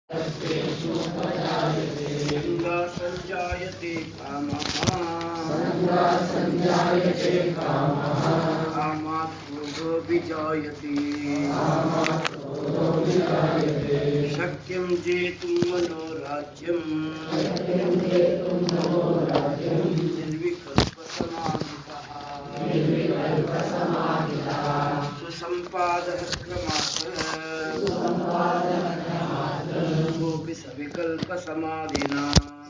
गङ्गा सञ्जायते कामः कामात् क्रोधोऽभिजायते शक्यं जेतुं मनोराज्यं निर्विकल्पसमाहितः सुसम्पादः क्रमात् कोऽपि ಸವಿಕಲ್ಪಸಮಾಧಿನ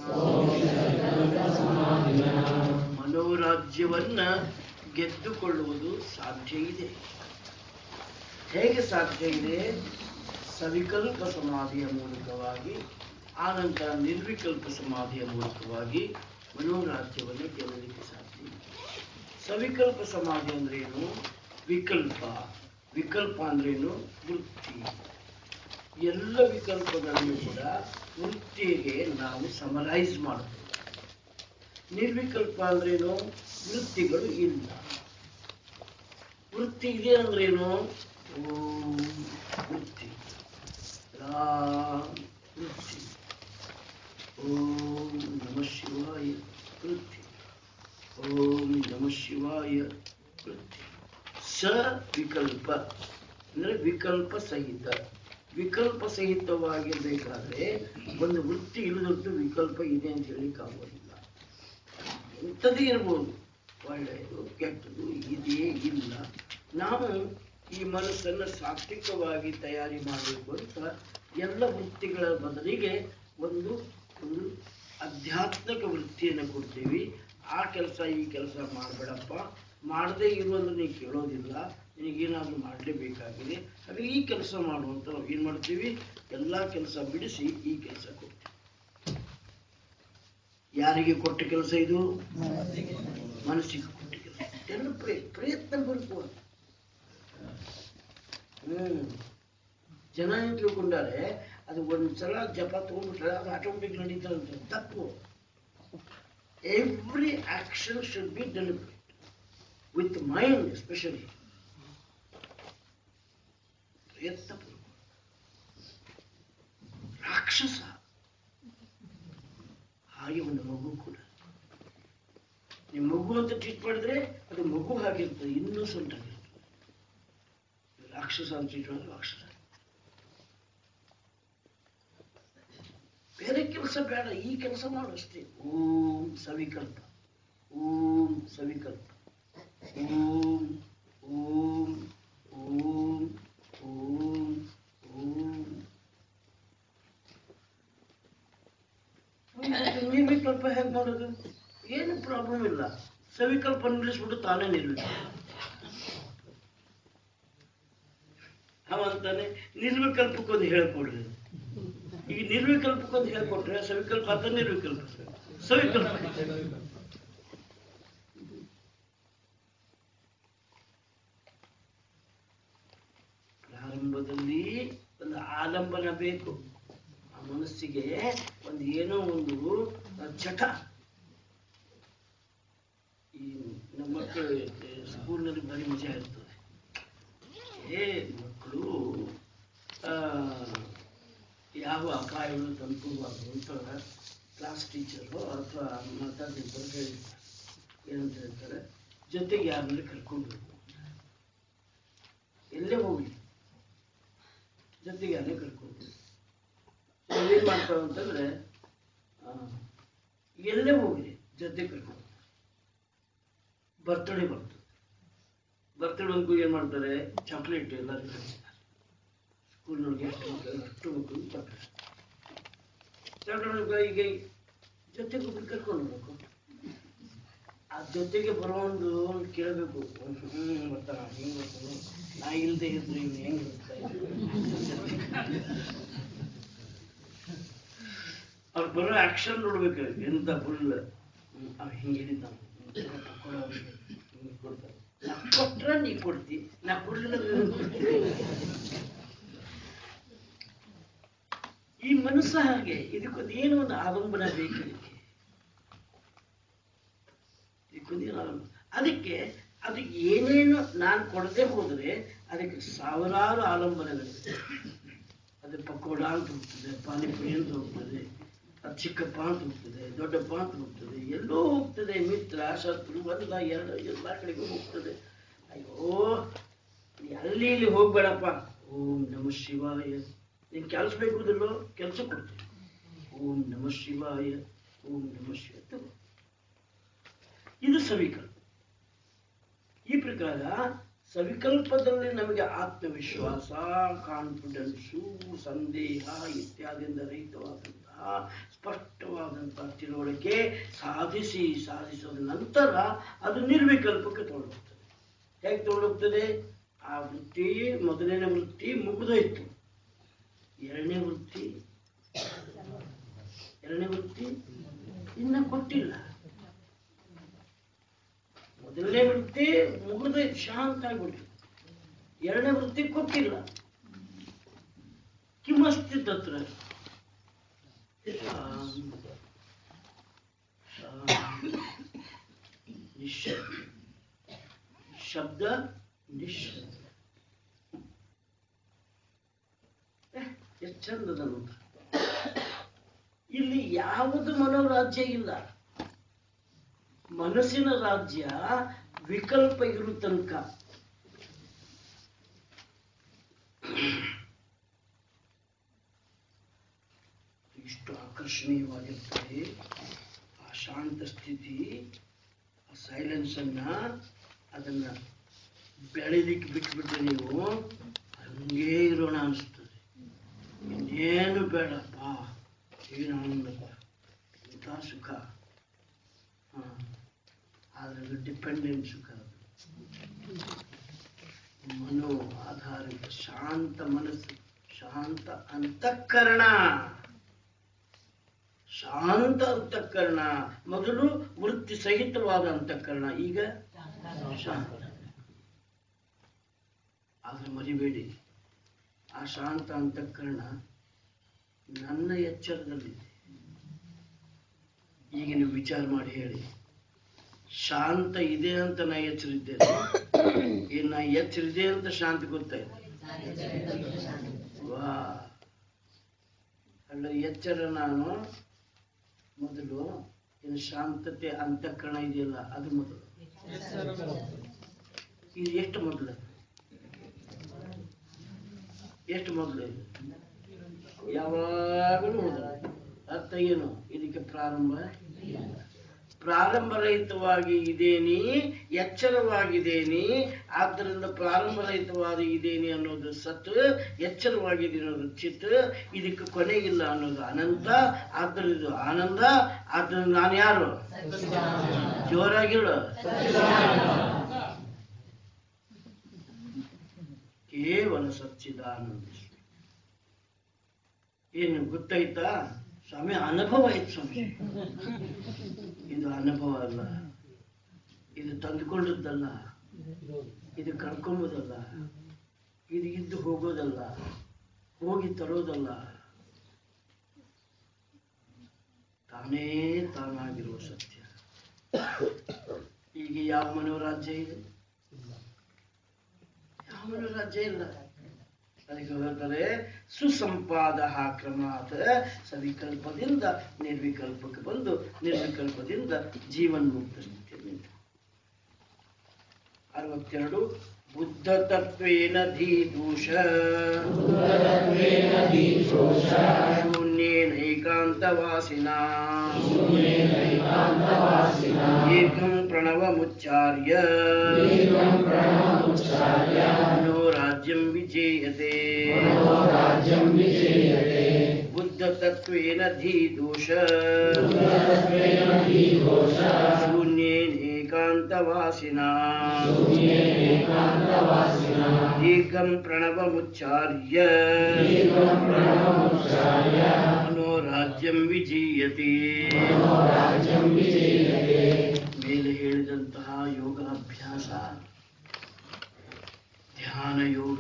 ಮನೋರಾಜ್ಯವನ್ನ ಗೆದ್ದುಕೊಳ್ಳುವುದು ಸಾಧ್ಯ ಇದೆ ಹೇಗೆ ಸಾಧ್ಯ ಇದೆ ಸವಿಕಲ್ಪ ಸಮಾಧಿಯ ಮೂಲಕವಾಗಿ ಆನಂತರ ನಿರ್ವಿಕಲ್ಪ ಸಮಾಧಿಯ ಮೂಲಕವಾಗಿ ಮನೋರಾಜ್ಯವನ್ನು ಗೆಲ್ಲಲಿಕ್ಕೆ ಸಾಧ್ಯ ಇದೆ ಸವಿಕಲ್ಪ ಸಮಾಧಿ ಅಂದ್ರೆ ಏನು ವಿಕಲ್ಪ ವಿಕಲ್ಪ ಅಂದ್ರೇನು ವೃತ್ತಿ ಎಲ್ಲ ವಿಕಲ್ಪಗಳನ್ನು ಕೂಡ ವೃತ್ತಿಗೆ ನಾವು ಸಮರೈಸ್ ಮಾಡ್ತೇವೆ ನಿರ್ವಿಕಲ್ಪ ಅಂದ್ರೇನು ವೃತ್ತಿಗಳು ಇಲ್ಲ ವೃತ್ತಿ ಇದೆ ಅಂದ್ರೇನು ಓಂ ವೃತ್ತಿ ರಾ ವೃತ್ತಿ ಓಂ ನಮ ಶಿವಾಯ ವೃತ್ತಿ ಓಂ ನಮ ಶಿವಾಯ ವೃತ್ತಿ ಸ ವಿಕಲ್ಪ ಅಂದ್ರೆ ವಿಕಲ್ಪ ಸಹಿತ ವಿಕಲ್ಪ ಸಹಿತವಾಗಿರ್ಬೇಕಾದ್ರೆ ಒಂದು ವೃತ್ತಿ ಇಲ್ಲದೊಟ್ಟು ವಿಕಲ್ಪ ಇದೆ ಅಂತ ಹೇಳಿಕ್ ಆಗೋದಿಲ್ಲ ಎಂಥದೇ ಇರ್ಬೋದು ಒಳ್ಳೆಯದು ಕೆಟ್ಟದು ಇದೆ ಇಲ್ಲ ನಾವು ಈ ಮನಸ್ಸನ್ನು ಸಾತ್ವಿಕವಾಗಿ ತಯಾರಿ ಮಾಡಬೇಕು ಅಂತ ಎಲ್ಲ ವೃತ್ತಿಗಳ ಬದಲಿಗೆ ಒಂದು ಒಂದು ಆಧ್ಯಾತ್ಮಿಕ ವೃತ್ತಿಯನ್ನು ಕೊಡ್ತೀವಿ ಆ ಕೆಲಸ ಈ ಕೆಲಸ ಮಾಡಬೇಡಪ್ಪ ಮಾಡದೇ ಇರುವಂದ್ರೆ ನೀನು ಕೇಳೋದಿಲ್ಲ ನಿನಗೇನಾದ್ರೂ ಮಾಡಲೇಬೇಕಾಗಿದೆ ಹಾಗೆ ಈ ಕೆಲಸ ಮಾಡುವಂತ ನಾವು ಏನು ಮಾಡ್ತೀವಿ ಎಲ್ಲ ಕೆಲಸ ಬಿಡಿಸಿ ಈ ಕೆಲಸ ಕೊಡ್ತೀವಿ ಯಾರಿಗೆ ಕೊಟ್ಟ ಕೆಲಸ ಇದು ಮನಸ್ಸಿಗೆ ಕೊಟ್ಟ ಕೆಲಸ ಎಲ್ಲ ಪ್ರಯ ಪ್ರಯತ್ನ ಬೇಕು ಹ್ಮ್ ಜನ ಏನ್ ತಿಳ್ಕೊಂಡಾರೆ ಅದು ಒಂದ್ಸಲ ಜಪ ತಗೊಂಡ್ಬಿಟ್ರೆ ಅದು ಆಟೋಮೆಟಿಕ್ ನಡೀತದಂತೆ ತಪ್ಪು every action should be deliberate with mind especially ಪ್ರಯತ್ನ ಪೂರ್ವಕ. ರಾಕ್ಷಸ ಹಾಗೆ ಒಂದು ಮಗು ಕೂಡ ನೀವು ಮಗು ಅಂತ ಟ್ರೀಟ್ ಮಾಡಿದ್ರೆ ಅದು ಮಗು ಹಾಗಿರ್ತದೆ ಇನ್ನೋಸೆಂಟ್ ಆಗಿರ್ತದೆ ರಾಕ್ಷಸ ಅಂತ ಟ್ರೀಟ್ ಮಾಡಿದ್ರೆ ರಾಕ್ಷಸ ಬೇರೆ ಕೆಲಸ ಬೇಡ ಈ ಕೆಲಸ ಮಾಡು ಅಷ್ಟೇ ಓಂ ಸವಿಕಲ್ಪ ಓಂ ಸವಿಕಲ್ಪ ಓಂ ಓಂ ಓಂ ಓಂ ಓಂ ನಿರ್ವಿಕಲ್ಪ ಹೇಗೆ ಮಾಡೋದು ಏನು ಪ್ರಾಬ್ಲಮ್ ಇಲ್ಲ ಸವಿಕಲ್ಪ ನಿಲ್ಲಿಸ್ಬಿಟ್ಟು ತಾನೇ ನಿರ್ವಿಕಲ್ಪ ಅವಂತಾನೆ ನಿರ್ವಿಕಲ್ಪಕ್ಕೊಂದು ಹೇಳ್ಕೊಡ್ರಿ ಈಗ ನಿರ್ವಿಕಲ್ಪಕ್ಕೊಂದು ಹೇಳ್ಕೊಟ್ರೆ ಸವಿಕಲ್ಪ ಅಂತ ನಿರ್ವಿಕಲ್ಪ ಸವಿಕಲ್ಪ ಪ್ರಾರಂಭದಲ್ಲಿ ಒಂದು ಆಲಂಬನ ಬೇಕು ಆ ಮನಸ್ಸಿಗೆ ಒಂದು ಏನೋ ಒಂದು ಚಟ ಈ ನಮ್ಮ ಮಕ್ಕಳು ಸ್ಕೂಲ್ನಲ್ಲಿ ಭಾರಿ ಮಜಾ ಇರ್ತದೆ ಏ ಮಕ್ಕಳು ಆ, ಯಾವ ಅಪಾಯವನ್ನು ತಂದ್ಕೋಬಾರ್ದು ಅಂತ ಕ್ಲಾಸ್ ಟೀಚರು ಅಥವಾ ಮಾತಾಡ್ತಿರ್ತಾರೆ ಹೇಳಿರ್ತಾರೆ ಏನಂತ ಹೇಳ್ತಾರೆ ಜೊತೆಗೆ ಯಾರನ್ನ ಕರ್ಕೊಂಡು ಹೋಗು. ಎಲ್ಲೇ ಹೋಗ್ಲಿ ಜೊತೆಗೆ ಯಾರನ್ನ ಕರ್ಕೊಂಡು ಹೋಗು. ನಾವೇನ್ ಮಾಡ್ತಾವ ಅಂತಂದ್ರೆ ಆ, ಎಲ್ಲೇ ಹೋಗ್ಲಿ ಜೊತೆ ಕರ್ಕೊಂಡು ಬರ್ತ್ಡೇ ಬರ್ತದೆ ಬರ್ತ್ಡೇ ಬಂದು ಏನ್ ಮಾಡ್ತಾರೆ ಚಾಕ್ಲೇಟ್ ಎಲ್ಲ ಸ್ಕೂಲ್ನೊಳಗೆ ಎಷ್ಟು ಮಕ್ಕಳು ಅಷ್ಟು ಮಕ್ಕಳು ಚಾಕ್ಲೇಟ್ ಚಾಕ್ಲೇಟ್ ಈಗ ಜೊತೆಗೆ ಒಬ್ರು ಕರ್ಕೊಂಡು ಹೋಗ್ಬೇಕು ಆ ಜೊತೆಗೆ ಬರೋಒಂದು ಕೇಳಬೇಕು ಹ್ಮ್ ಬರ್ತಾನ ಹಿಂಗ್ ಬರ್ತಾನ ನಾ ಇಲ್ದೆ ಇದ್ರೆ ಇವ್ನು ಹೆಂಗ್ ಬರ್ತಾ ಅವ್ರು ಬರೋ ಆಕ್ಷನ್ ನೋಡ್ಬೇಕು ಎಂತ ಫುಲ್ ಅವ್ ಹಿಂಗೆ ಹಿಡಿತಾನ ಕೊಡೋ ಅವ್ನಿಗೆ. ಹಿಂಗೆ ಕೊಡ್ತಾನೆ ನಾ ಕೊಟ್ರ ನೀ ಕೊಡ್ತಿ ನಾ ಕೊಡ್ಲಿಲ್ಲ ಅಂದ್ರೆ ನೀನ್ ಕೊಡ್ತಿ. ಈ ಮನಸ್ಸು ಹಾಗೆ ಇದಕ್ಕೊಂದು ಏನೋ ಒಂದು ಆಲಂಬನ ಬೇಕು ಇದಕ್ಕೆ ಇದಕ್ಕೊಂದು ಏನೋ ಆಲಂಬನ ಅದಕ್ಕೆ ಅದು ಏನೇನು ನಾನು ಕೊಡದೆ ಹೋದರೆ ಅದಕ್ಕೆ ಸಾವಿರಾರು ಆಲಂಬನಗಳಿವೆ ಅದು ಪಕೋಡ ಅಂತ ಹೋಗ್ತದೆ ಪಾನಿಪುರಿ ಅಂತ ಹೋಗ್ತದೆ ಅದು ಚಿಕ್ಕಪ್ಪ ಅಂತ ಹೋಗ್ತದೆ ದೊಡ್ಡಪ್ಪ ಅಂತ ಹೋಗ್ತದೆ ಎಲ್ಲೋ ಹೋಗ್ತದೆ ಮಿತ್ರ ಶತ್ರು ಒಂದ ಎರಡು ಎಲ್ಲ ಕಡೆಗೂ ಹೋಗ್ತದೆ ಅಯ್ಯೋ ನೀ ಅಲ್ಲಿ ಇಲ್ಲಿ ಹೋಗ್ಬೇಡಪ್ಪ ಓಂ ನಮ ಶಿವಾಯ ನೀನ್ ಕೆಲಸ ಬೇಕುದಿಲ್ಲೋ ಕೆಲಸ ಕೊಡ್ತೀನಿ ಓಂ ನಮ ಶಿವಾಯ ಓಂ ನಮ ಶಿವಾಯ ತಗೋ. ಇದು ಸವಿಕಲ್ಪ ಈ ಪ್ರಕಾರ ಸವಿಕಲ್ಪದಲ್ಲಿ ನಮಗೆ ಆತ್ಮವಿಶ್ವಾಸ ಕಾನ್ಫಿಡೆನ್ಸು ಸಂದೇಹ ಇತ್ಯಾದಿಯಿಂದ ರಹಿತವಾದಂತಹ ಸ್ಪಷ್ಟವಾದಂತಹ ತಿಳುವಳಿಕೆ ಸಾಧಿಸಿ ಸಾಧಿಸಿದ ನಂತರ ಅದು ನಿರ್ವಿಕಲ್ಪಕ್ಕೆ ತಗೊಂಡೋಗ್ತದೆ ಹೇಗೆ ತಗೊಂಡೋಗ್ತದೆ ಆ ವೃತ್ತಿ ಮೊದಲನೇ ವೃತ್ತಿ ಮುಗಿದೋಯ್ತು ಎರಡನೇ ವೃತ್ತಿ ಎರಡನೇ ವೃತ್ತಿ ಇನ್ನ ಕೊಟ್ಟಿಲ್ಲ ಮೊದಲನೇ ವೃತ್ತಿ ಮುಗಿದೋಯ್ತು ಶಾಂತ ಆಗ್ಬಿಡ್ತು ಎರಡನೇ ವೃತ್ತಿ ಕೊಟ್ಟಿಲ್ಲ ಕಿಮಸ್ತಿ ತತ್ರ ಶಾಂತ ಶಾಂತ ನಿಶ್ಶಬ್ದ ಶಬ್ದ ನಿಶ್ಶಬ್ದ ಎಷ್ಟು ಚಂದದ ನೋಡ್ರಿ ಇಲ್ಲಿ ಯಾವುದು ಮನೋರಾಜ್ಯ ಇಲ್ಲ ಮನಸ್ಸಿನ ರಾಜ್ಯ ವಿಕಲ್ಪ ಇರು ತನಕ ಇಷ್ಟು ಆಕರ್ಷಣೀಯವಾಗಿರ್ತದೆ ಆ ಶಾಂತ ಸ್ಥಿತಿ ಆ ಸೈಲೆನ್ಸ್ ಅನ್ನ ಅದನ್ನ ಬೆಳಿಲಿಕ್ಕೆ ಬಿಟ್ಬಿಟ್ರೆ ನೀವು ಹಂಗೇ ಇರೋಣ ಅನಿಸ್ತದೆ ಇನ್ನೇನು ಬೇಡಪ್ಪ ಏನು ಆನಂದಪ್ಪ ಇಂಥ ಸುಖ ಹಾ ಆದರೆ ಅದು ಡಿಪೆಂಡೆಂಟ್ ಸುಖ ಅದು ಮನೋ ಆಧಾರಿತ ಶಾಂತ ಮನಸ್ಸು ಶಾಂತ ಅಂತಃಕರಣ ಶಾಂತ ಅಂತಃಕರಣ ಮೊದಲು ವೃತ್ತಿ ಸಹಿತವಾದ ಅಂತಃಕರಣ ಈಗ ಶಾಂತ ಆದ್ರೆ ಮರಿಬೇಡಿ ಆ ಶಾಂತ ಅಂತಃಕರಣ ನನ್ನ ಎಚ್ಚರದಲ್ಲಿದೆ ಈಗ ನೀವು ವಿಚಾರ ಮಾಡಿ ಹೇಳಿ ಶಾಂತ ಇದೆ ಅಂತ ನಾ ಎಚ್ಚರಿದ್ದೇನೆ ಈಗ ನಾ ಎಚ್ಚರಿದೆ ಅಂತ ಶಾಂತಿ ಗೊತ್ತಾಯ್ತು ವಾ ಅಲ್ಲ ಎಚ್ಚರ ನಾನು ಮೊದಲು ಇನ್ನು ಶಾಂತತೆ ಅಂತಃಕರಣ ಇದೆಯಲ್ಲ ಅದು ಮೊದಲು ಇದು ಎಷ್ಟು ಮೊದಲು ಎಷ್ಟು ಮೊದಲು ಇದು ಯಾವಾಗಲೂ ಮೊದಲು ಅರ್ಥ ಏನು ಇದಕ್ಕೆ ಪ್ರಾರಂಭ ಪ್ರಾರಂಭರಹಿತವಾಗಿ ಇದೇನಿ ಎಚ್ಚರವಾಗಿದೇನಿ ಆದ್ದರಿಂದ ಪ್ರಾರಂಭರಹಿತವಾದ ಇದೇನಿ ಅನ್ನೋದು ಸತ್ ಎಚ್ಚರವಾಗಿದೆ ಅನ್ನೋದು ಚಿತ್ ಇದಕ್ಕೆ ಕೊನೆಗಿಲ್ಲ ಅನ್ನೋದು ಅನಂತ ಆದ್ದರಿಂದ ಇದು ಆನಂದ ಆದ್ದರಿಂದ ನಾನು ಯಾರು ಜೋರಾಗಿಲ್ಲ ಕೇವಲ ಸಚ್ಚಿದಾನಂದ ಏನು ಗೊತ್ತಾಯ್ತಾ ಸ್ವಾಮಿ ಅನುಭವ ಆಯ್ತು ಸ್ವಾಮಿ ಇದು ಅನುಭವ ಅಲ್ಲ ಇದು ತಂದುಕೊಂಡದ್ದಲ್ಲ ಇದು ಕಳ್ಕೊಂಬುದಲ್ಲ ಇದು ಇದ್ದು ಹೋಗೋದಲ್ಲ ಹೋಗಿ ತರೋದಲ್ಲ ತಾನೇ ತಾನಾಗಿರುವ ಸತ್ಯ ಈಗ ಯಾವ ಮನೋರಾಜ್ಯ ಇದೆ ಯಾವ ಮನೋರಾಜ್ಯ ಇಲ್ಲ ಅದಕ್ಕೆ ಹೇಳ್ತಾರೆ ಸುಸಂಪಾದ ಕ್ರಮಾತ್ ಸವಿಕಲ್ಪದಿಂದ ನಿರ್ವಿಕಲ್ಪಕ್ಕೆ ಬಂದು ನಿರ್ವಿಕಲ್ಪದಿಂದ ಜೀವನ್ಮುಕ್ತ ಸ್ಥಿತಿಯಲ್ಲಿ ನಿಂತು ಅರವತ್ತೆರಡು ಬುದ್ಧ ತತ್ವೇನ ಧೀದೂಷ ಶೂನ್ಯೇನೈಕಾಂತವಾಸಿನ ಏಕಂ ಪ್ರಣವಮುಚ್ಚಾರ್ಯ ಮನೋ ರಾಜ್ಯಂ ವಿಜೇಯತೆ ಬುದ್ಧ ತತ್ವೇನ ಧೀದೋಷ ಶೂನ್ಯೇನೇಕಾಂತವಾಸಿನ ಏಕಂ ಪ್ರಣವಮುಚ್ಚಾರ್ಯ ಮನೋ ರಾಜ್ಯಂ ವಿಜೀಯತೆ ಮೇಲೆ ಹೇಳಿದಂತಹ ಯೋಗ ಅಭ್ಯಾಸ ಧ್ಯಾನ ಯೋಗ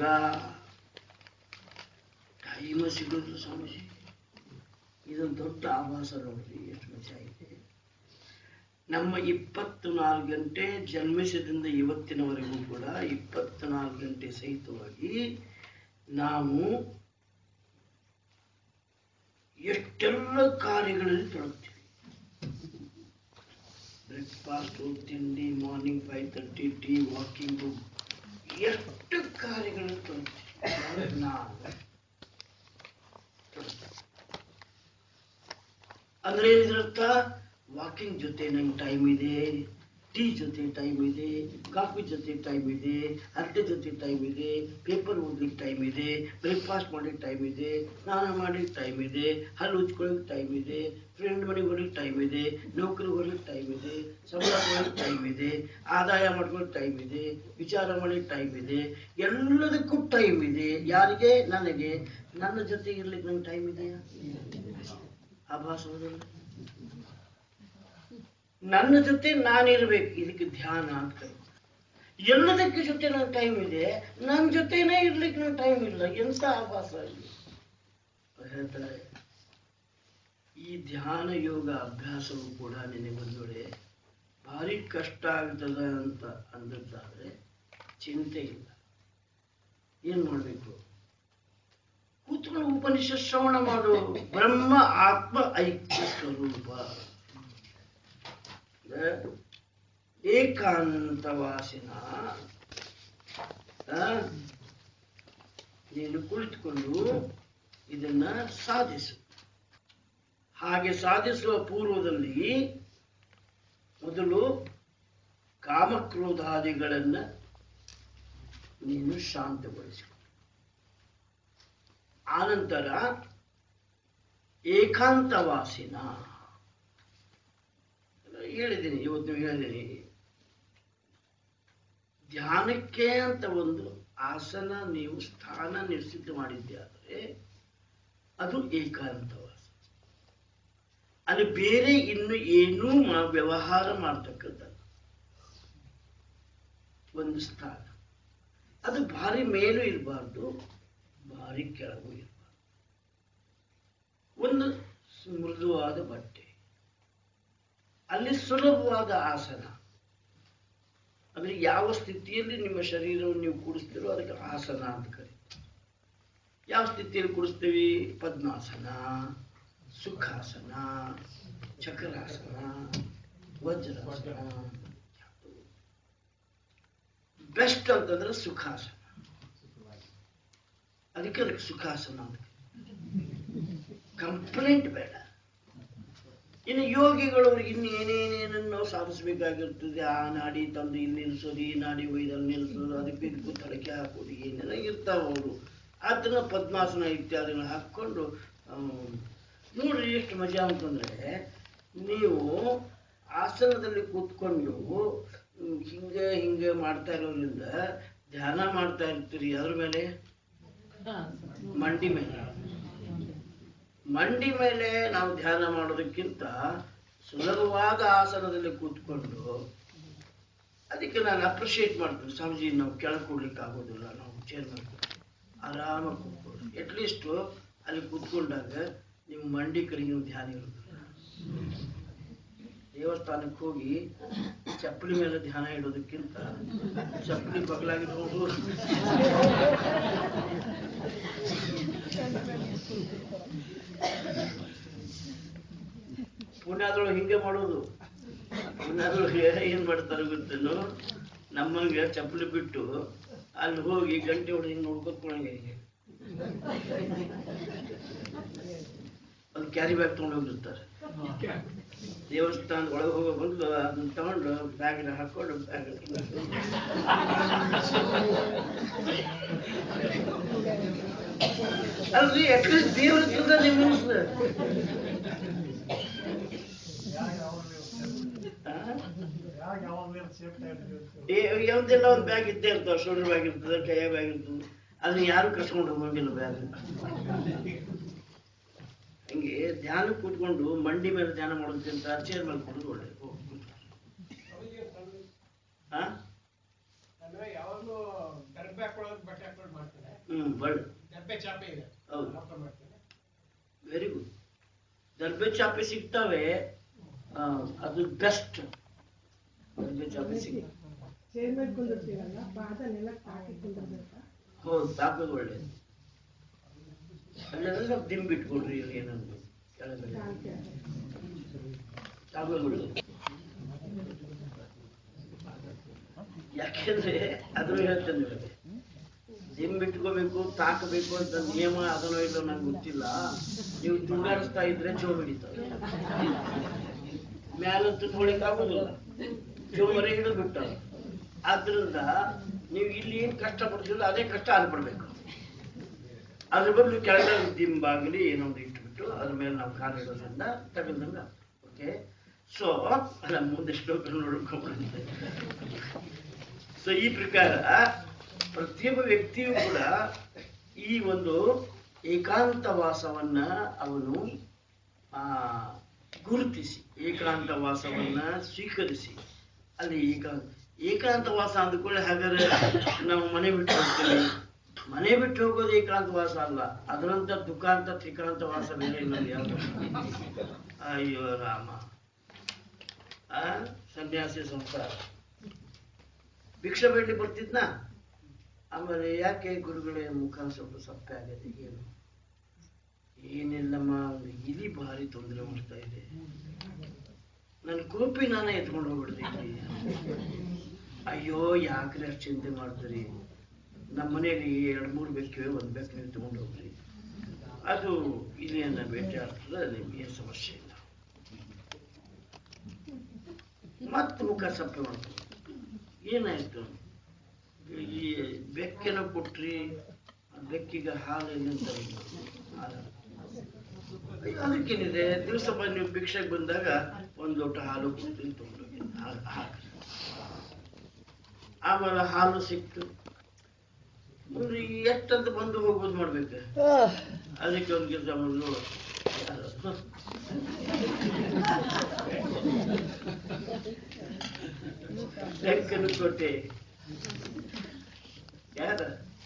ಟೈಮ್ ಸಿಗೋದು ಸ್ವಾಮೀಜಿ ಇದೊಂದು ದೊಡ್ಡ ಆಭಾಸ ನೋಡ್ರಿ ಎಷ್ಟು ಮಜಾ ಇದೆ ನಮ್ಮ ಇಪ್ಪತ್ತು ನಾಲ್ಕು ಗಂಟೆ ಜನ್ಮಿಸಿದಿಂದ ಇವತ್ತಿನವರೆಗೂ ಕೂಡ ಇಪ್ಪತ್ತು ನಾಲ್ಕು ಗಂಟೆ ಸಹಿತವಾಗಿ ನಾವು ಎಷ್ಟೆಲ್ಲ ಕಾರ್ಯಗಳಲ್ಲಿ ತೊಡಗ್ತೀವಿ ಬ್ರೇಕ್ಫಾಸ್ಟು ತಿಂಡಿ morning five thirty tea walking ಎಷ್ಟು ಕಾರ್ಯಗಳಲ್ಲಿ ತೊಡಗ್ತೀವಿ ನಾನು ತೊಡಗ್ತೀನಿ. ಅಂದ್ರೆ ಇದರರ್ಥ ವಾಕಿಂಗ್ ಜೊತೆ ನಂಗೆ ಟೈಮ್ ಇದೆ ಟೀ ಜೊತೆ ಟೈಮ್ ಇದೆ ಕಾಫಿ ಜೊತೆ ಟೈಮ್ ಇದೆ ಅರ್ಧೆ ಜೊತೆ ಟೈಮ್ ಇದೆ ಪೇಪರ್ ಓದ್ಲಿಕ್ಕೆ ಟೈಮ್ ಇದೆ ಬ್ರೇಕ್ಫಾಸ್ಟ್ ಮಾಡ್ಲಿಕ್ಕೆ ಟೈಮ್ ಇದೆ ಸ್ನಾನ ಮಾಡ್ಲಿಕ್ಕೆ ಟೈಮ್ ಇದೆ ಹಲ್ಲು ಉಜ್ಕೊಳ್ಳೋಕೆ ಟೈಮ್ ಇದೆ ಫ್ರೆಂಡ್ ಮನೆಗೆ ಹೋಗ್ಲಿಕ್ಕೆ ಟೈಮ್ ಇದೆ ನೌಕರಿಗೆ ಹೋಗ್ಲಿಕ್ಕೆ ಟೈಮ್ ಇದೆ ಸಂಬಳ ಕೊಡ್ಲಿಕ್ಕೆ ಟೈಮ್ ಇದೆ ಆದಾಯ ಮಾಡ್ಕೊಳ್ಳೋಕೆ ಟೈಮ್ ಇದೆ ವಿಚಾರ ಮಾಡ್ಲಿಕ್ಕೆ ಟೈಮ್ ಇದೆ ಎಲ್ಲದಕ್ಕೂ ಟೈಮ್ ಇದೆ ಯಾರಿಗೆ ನನಗೆ ನನ್ನ ಜೊತೆ ಇರ್ಲಿಕ್ಕೆ ನಂಗೆ ಟೈಮ್ ಇದೆಯಾ ಆಭಾಸ ಹೌದಲ್ಲ? ನನ್ನ ಜೊತೆ ನಾನಿರ್ಬೇಕು ಇದಕ್ಕೆ ಧ್ಯಾನ ಅಂತ ಕರೀತಾರೆ. ಎಲ್ಲದಕ್ಕೆ ಜೊತೆ ನನ್ನ ಟೈಮ್ ಇದೆ ನನ್ನ ಜೊತೆನೇ ಇರ್ಲಿಕ್ಕೆ ನನ್ನ ಟೈಮ್ ಇಲ್ಲ ಎಂತ ಆಭಾಸ ಇದು ಅವ್ರು ಹೇಳ್ತಾರೆ ಈ ಧ್ಯಾನ ಯೋಗ ಅಭ್ಯಾಸವು ಕೂಡ ನಿನಗೆ ಒಂದು ವೇಳೆ ಭಾರಿ ಕಷ್ಟ ಆಗ್ತದ ಅಂತ ಅಂದದ್ದಾದ್ರೆ ಚಿಂತೆ ಇಲ್ಲ ಏನ್ ಮಾಡ್ಬೇಕು ಕೂತ್ಕೊಂಡು ಉಪನಿಷತ್ ಶ್ರವಣ ಮಾಡು ಬ್ರಹ್ಮ ಆತ್ಮ ಐಕ್ಯ ಸ್ವರೂಪ ಅಂದ್ರೆ ಏಕಾಂತವಾಸಿನ ಆ, ನೀನು ಕುಳಿತುಕೊಂಡು ಇದನ್ನ ಸಾಧಿಸು ಹಾಗೆ ಸಾಧಿಸುವ ಪೂರ್ವದಲ್ಲಿ ಮೊದಲು ಕಾಮಕ್ರೋಧಾದಿಗಳನ್ನ ನೀನು ಶಾಂತಗೊಳಿಸಿಕೊ ಆನಂತರ ಏಕಾಂತವಾಸಿನ ಹೇಳಿದ್ದೀನಿ ಇವತ್ತು ಹೇಳಿದ್ದೀನಿ ಧ್ಯಾನಕ್ಕೆ ಅಂತ ಒಂದು ಆಸನ ನೀವು ಸ್ಥಾನ ನಿಶ್ಚಿತ ಮಾಡಿದ್ದೆ ಅದು ಏಕಾಂತವಾಸ ಅಲ್ಲಿ ಬೇರೆ ಇನ್ನು ಏನೂ ಮಾ- ವ್ಯವಹಾರ ಮಾಡ್ತಕ್ಕಂಥದ್ದು ಒಂದು ಸ್ಥಾನ ಅದು ಭಾರಿ ಮೇಲೂ ಇರಬಾರ್ದು ಭಾರಿ ಕೆಳಗೂ ಇರಬಾರ್ದು ಒಂದು ಮೃದುವಾದ ಬಟ್ಟೆ ಅಲ್ಲಿ ಸುಲಭವಾದ ಆಸನ ಅಂದ್ರೆ ಯಾವ ಸ್ಥಿತಿಯಲ್ಲಿ ನಿಮ್ಮ ಶರೀರವನ್ನು ನೀವು ಕೂಡಿಸ್ತೀರೋ ಅದಕ್ಕೆ ಆಸನ ಅಂತ ಕರೀತೀವಿ ಯಾವ ಸ್ಥಿತಿಯಲ್ಲಿ ಕೂಡಿಸ್ತೀವಿ ಪದ್ಮಾಸನ ಸುಖಾಸನ ಚಕ್ರಾಸನ ವಜ್ರಾಸನ ಬೆಸ್ಟ್ ಅಂತಂದ್ರೆ ಸುಖಾಸನ ಅದಕ್ಕೆ ಅದಕ್ಕೆ ಸುಖಾಸನ ಅಂತ ಕಂಪ್ಲೇಂಟ್ ಬೇಡ ಇನ್ನು ಯೋಗಿಗಳು ಅವ್ರಿಗೆ ಇನ್ನು ಏನೇನೇನನ್ನು ಸಾಧಿಸಬೇಕಾಗಿರ್ತದೆ ಆ ನಾಡಿ ತಂದು ಇಲ್ಲಿ ನಿಲ್ಲಿಸೋದು ಈ ನಾಡಿ ಒಯ್ದಲ್ಲಿ ನಿಲ್ಲಿಸೋದು ಅದಕ್ಕೆ ಇದಕ್ಕೂ ತಡಕೆ ಹಾಕೋದು ಏನೇನೋ ಇರ್ತಾವ ಅವರು ಅದನ್ನ ಪದ್ಮಾಸನ ಇತ್ಯಾದಿಗಳನ್ನ ಹಾಕ್ಕೊಂಡು ಆಮ್, ನೋಡ್ರಿ ಎಷ್ಟು ಮಜಾ ಅಂತಂದ್ರೆ ನೀವು ಆಸನದಲ್ಲಿ ಕೂತ್ಕೊಂಡು ಹ್ಮ್, ಹಿಂಗೆ ಹಿಂಗೆ ಮಾಡ್ತಾ ಇರೋದ್ರಿಂದ ಧ್ಯಾನ ಮಾಡ್ತಾ ಇರ್ತೀರಿ ಅದ್ರ ಮೇಲೆ ಮಂಡಿ ಮೇಲೆ ಮಂಡಿ ಮೇಲೆ ನಾವು ಧ್ಯಾನ ಮಾಡೋದಕ್ಕಿಂತ ಸುಲಭವಾದ ಆಸನದಲ್ಲಿ ಕೂತ್ಕೊಂಡು ಅದಕ್ಕೆ ನಾನು ಅಪ್ರಿಷಿಯೇಟ್ ಮಾಡ್ತೀನಿ ಸ್ವಾಮೀಜಿ ನಾವು ಕೆಳಗೆ ಕೊಡ್ಲಿಕ್ಕೆ ಆಗೋದಿಲ್ಲ ನಾವು ಚೇರ್ ಮೇಲೆ ಆರಾಮಾಗಿ ಕೂತ್ಕೊಳ್ಳಿ ಅಟ್ಲೀಸ್ಟು ಅಲ್ಲಿ ಕೂತ್ಕೊಂಡಾಗ ನಿಮ್ಮ ಮಂಡಿ ಕಡೆ ನೀವು ಧ್ಯಾನ ಇರೋದಿಲ್ಲ ದೇವಸ್ಥಾನಕ್ಕೆ ಹೋಗಿ ಚಪ್ಪಲಿ ಮೇಲೆ ಧ್ಯಾನ ಇಡೋದಕ್ಕಿಂತ ಚಪ್ಪಲಿ ಬಗಲಾಗಿಟ್ಕೊಂಡು ಪುಣ್ಯಾದೊಳಗೆ ಹಿಂಗೆ ಮಾಡೋದು ಪುಣ್ಯಾದೊಳಗೆ ಏನ್ ಮಾಡ್ತಾರೆ ಗೊತ್ತೇನು ನಮ್ಮಂಗೆ ಚಪ್ಪಲಿ ಬಿಟ್ಟು ಅಲ್ಲಿ ಹೋಗಿ ಗಂಟೆ ಹೊಡೆದು ಹಿಂಗೆ ನೋಡ್ಕೊತ್ಕೊಳಂಗೆ ಹಿಂಗೆ ಅದು ಕ್ಯಾರಿ ಬ್ಯಾಗ್ ತೊಗೊಂಡು ಹೋಗಿರ್ತಾರೆ ದೇವಸ್ಥಾನದ ಒಳಗೆ ಹೋಗೋ ಬದಲು ಅದನ್ನ ತಗೊಂಡು ಬ್ಯಾಗ್ನ ಹಾಕೊಂಡು ಬ್ಯಾಗ್ ಅಲ್ರಿ ಅಟ್ಲೀಸ್ಟ್ ದೇವ್ರ ಹತ್ರದ ನಿಮ್ಮ ಮನಸ್ಸು ಯಾವ್ದೆಲ್ಲ ಒಂದು ಬ್ಯಾಗ್ ಇದ್ದೇ ಇರ್ತಾವ ಶೋಲ್ಡರ್ ಬ್ಯಾಗ್ ಇರ್ತದೆ ಕೈಯ ಬ್ಯಾಗ್ ಇರ್ತದೆ ಅದನ್ನ ಯಾರು ಕಸ್ಕೊಂಡು ಹೋಗಂಗಿಲ್ಲ ಬ್ಯಾಗ್ ಹಂಗೆ ಧ್ಯಾನ ಕೂತ್ಕೊಂಡು ಮಂಡಿ ಮೇಲೆ ಧ್ಯಾನ ಮಾಡೋದಕ್ಕಿಂತ ಚೇರ್ ಮೇಲೆ ಕೂಡೋದು ಒಳ್ಳೇದು ಹೋಗ್ ಕೂತ್ಕೊ. ಹಾ ಅಂದ್ರೆ ಯಾವಾಗ್ಲೂ ದರ್ಬೆ ಹಾಕೊಳ್ಳೋದು ಬಟ್ಟೆ ಹಾಕೊಂಡು ಮಾಡ್ತಾರೆ ಹ್ಮ್ ಒಳ್ಳೆ ದರ್ಬೆ ಚಾಪೆ ಇದೆ ಹೌದು. ಹಾಕೊಂಡು ಮಾಡ್ತಾರೆ ವೆರಿ ಗುಡ್ ದರ್ಬೆ ಚಾಪೆ ಸಿಗ್ತವೆ ಆ, ಅದು ಬೆಸ್ಟ್ ದರ್ಬೆ ಚಾಪೆ ಸಿಗ್ ಚೇರ್ ಮೇಲೆ ಕುಂದಿರ್ತೀವಲ್ಲ ಪಾದ ನೆಲಕ್ಕೆ ಹಾಕಿ ಕುಂದಿರ್ಬೇಕಾ ಹೌದು ತಾಕೋದು ಒಳ್ಳೇದು ಅಲ್ಲೆಲ್ಲ ದಿಂಬ್ ಇಟ್ಕೊಡ್ರಿ ಏನಂದ್ರು ಓಕೆ ಆಗೋದಿಲ್ಲ ಯಾಕೆಂದ್ರೆ ಅದನ್ನು ಹೇಳ್ತೇನೆ ನಿಮಗೆ ಜಿಮ್ ಬಿಟ್ಕೋಬೇಕು ತಾಕಬೇಕು ಅಂತ ನಿಯಮ ಅದನ್ನೋ ಇಲ್ಲೋ ನಂಗೆ ಗೊತ್ತಿಲ್ಲ ನೀವು ತುಂಗಾಡಿಸ್ತಾ ಇದ್ರೆ ಜೋ ಹಿಡಿತಾರೆ ಮ್ಯಾಲಂತೂ ನೋಡಕ್ ಆಗೋದಿಲ್ಲ ಜೋ ಮರೆ ಹಿಡಿದು ಬಿಟ್ಟ ಆದ್ರಿಂದ ನೀವು ಇಲ್ಲಿ ಏನ್ ಕಷ್ಟ ಪಡ್ತಿಲ್ಲ ಅದೇ ಕಷ್ಟ ಅಲ್ಲಿ ಪಡ್ಬೇಕು ಅದ್ರ ಬದಲು ಕೆಳಗೆ ದಿಂಬಾಗಲಿ ಏನೋ ಒಂದು ಇಟ್ಬಿಟ್ಟು ಅದ್ರ ಮೇಲೆ ನಾವು ಕಾಲು ಇಡೋದ್ರಿಂದ ತಗಲ್ದಂಗ ಓಕೆ ಸೊ ಅಲ್ಲ ಮುಂದೆ ಶ್ಲೋಕ ನೋಡ್ಕೊಂಡ್ಬಂದೆ ಸೊ ಈ ಪ್ರಕಾರ ಪ್ರತಿಯೊಬ್ಬ ವ್ಯಕ್ತಿಯು ಕೂಡ ಈ ಒಂದು ಏಕಾಂತವಾಸವನ್ನ ಅವನು ಆ, ಗುರುತಿಸಿ ಏಕಾಂತವಾಸವನ್ನ ಸ್ವೀಕರಿಸಿ ಅಲ್ಲಿ ಏಕಾಂತ ಏಕಾಂತವಾಸ ಅಂದ್ಕೊಳ್ಳಿ ಹಾಗಾದ್ರೆ ನಾವು ಮನೆ ಬಿಟ್ಟು ಹೋಗ್ತೀವಿ ಮನೆ ಬಿಟ್ಟು ಹೋಗೋದು ಏಕಾಂತವಾಸ ಅಲ್ಲ ಅದರಂತ ದುಃಖಾಂತ ತ್ರಿಕಾಂತವಾಸ ಬೇರೆ ಇನ್ನೊಂದು ಯಾವುದು ಅಯ್ಯೋ ರಾಮ ಆ ಸನ್ಯಾಸಿ ಸಂಸಾರ ಭಿಕ್ಷೆ ಬೇಡಿ ಬರ್ತಿದ್ನ ಆಮೇಲೆ ಯಾಕೆ ಗುರುಗಳೇ ಮುಖ ಸ್ವಲ್ಪ ಸಪ್ಪೆ ಆಗಿದೆ ಏನು ಏನಿಲ್ಲಮ್ಮ ಒಂದು ಇಲಿ ಭಾರಿ ತೊಂದರೆ ಮಾಡ್ತಾ ಇದೆ ನನ್ನ ಕೋಪಿ ನಾನೇ ಎತ್ಕೊಂಡು ಹೋಗ್ಬಿಡ್ತೀನಿ ಅಯ್ಯೋ ಯಾಕ್ರೆ ಅಷ್ಟು ಚಿಂತೆ ಮಾಡ್ತೀರಿ ನಮ್ಮ ಮನೆಯಲ್ಲಿ ಎರಡು ಮೂರು ಬೆಕ್ಕಿವೆ ಒಂದು ಬೆಕ್ಕು ನೀವು ತಗೊಂಡು ಹೋಗ್ರಿ ಅದು ಇಲಿಯನ್ನ ಭೇಟಿ ಆಗ್ತದೆ ನಿಮಗೆ ಸಮಸ್ಯೆ ಇಲ್ಲ ಮತ್ತೆ ಮುಖ ಸಪ್ಪೆ ಮಾಡ್ತಾರೆ ಏನಾಯ್ತು ಈ ಬೆಕ್ಕೆನ ಕೊಟ್ರಿ ಆ ಬೆಕ್ಕಿಗೆ ಹಾಲು ಎಲ್ಲಿಂದ ಹಾಲು ಅಯ್ಯೋ, ಅದಕ್ಕೇನಿದೆ ದಿವಸ ಬಂದು ನೀವು ಭಿಕ್ಷೆಗೆ ಬಂದಾಗ ಒಂದು ಲೋಟ ಹಾಲು ಕೊಡ್ತೀನಿ ತಗೊಂಡೋಗಿ ಹಾಲು ಹಾಕ್ರಿ ಆಮೇಲೆ ಹಾಲು ಸಿಕ್ತು ಮುಂದೆ ಎಷ್ಟಂತ ಬಂದು ಹೋಗೋದು ಮಾಡ್ಬೇಕು ಅದಕ್ಕೆ ಒಂದು ಕೆಲಸ ಮಾಡೋದು ಬೆಕ್ಕನ್ನು ಕೊಟ್ಟೆ ಯಾರ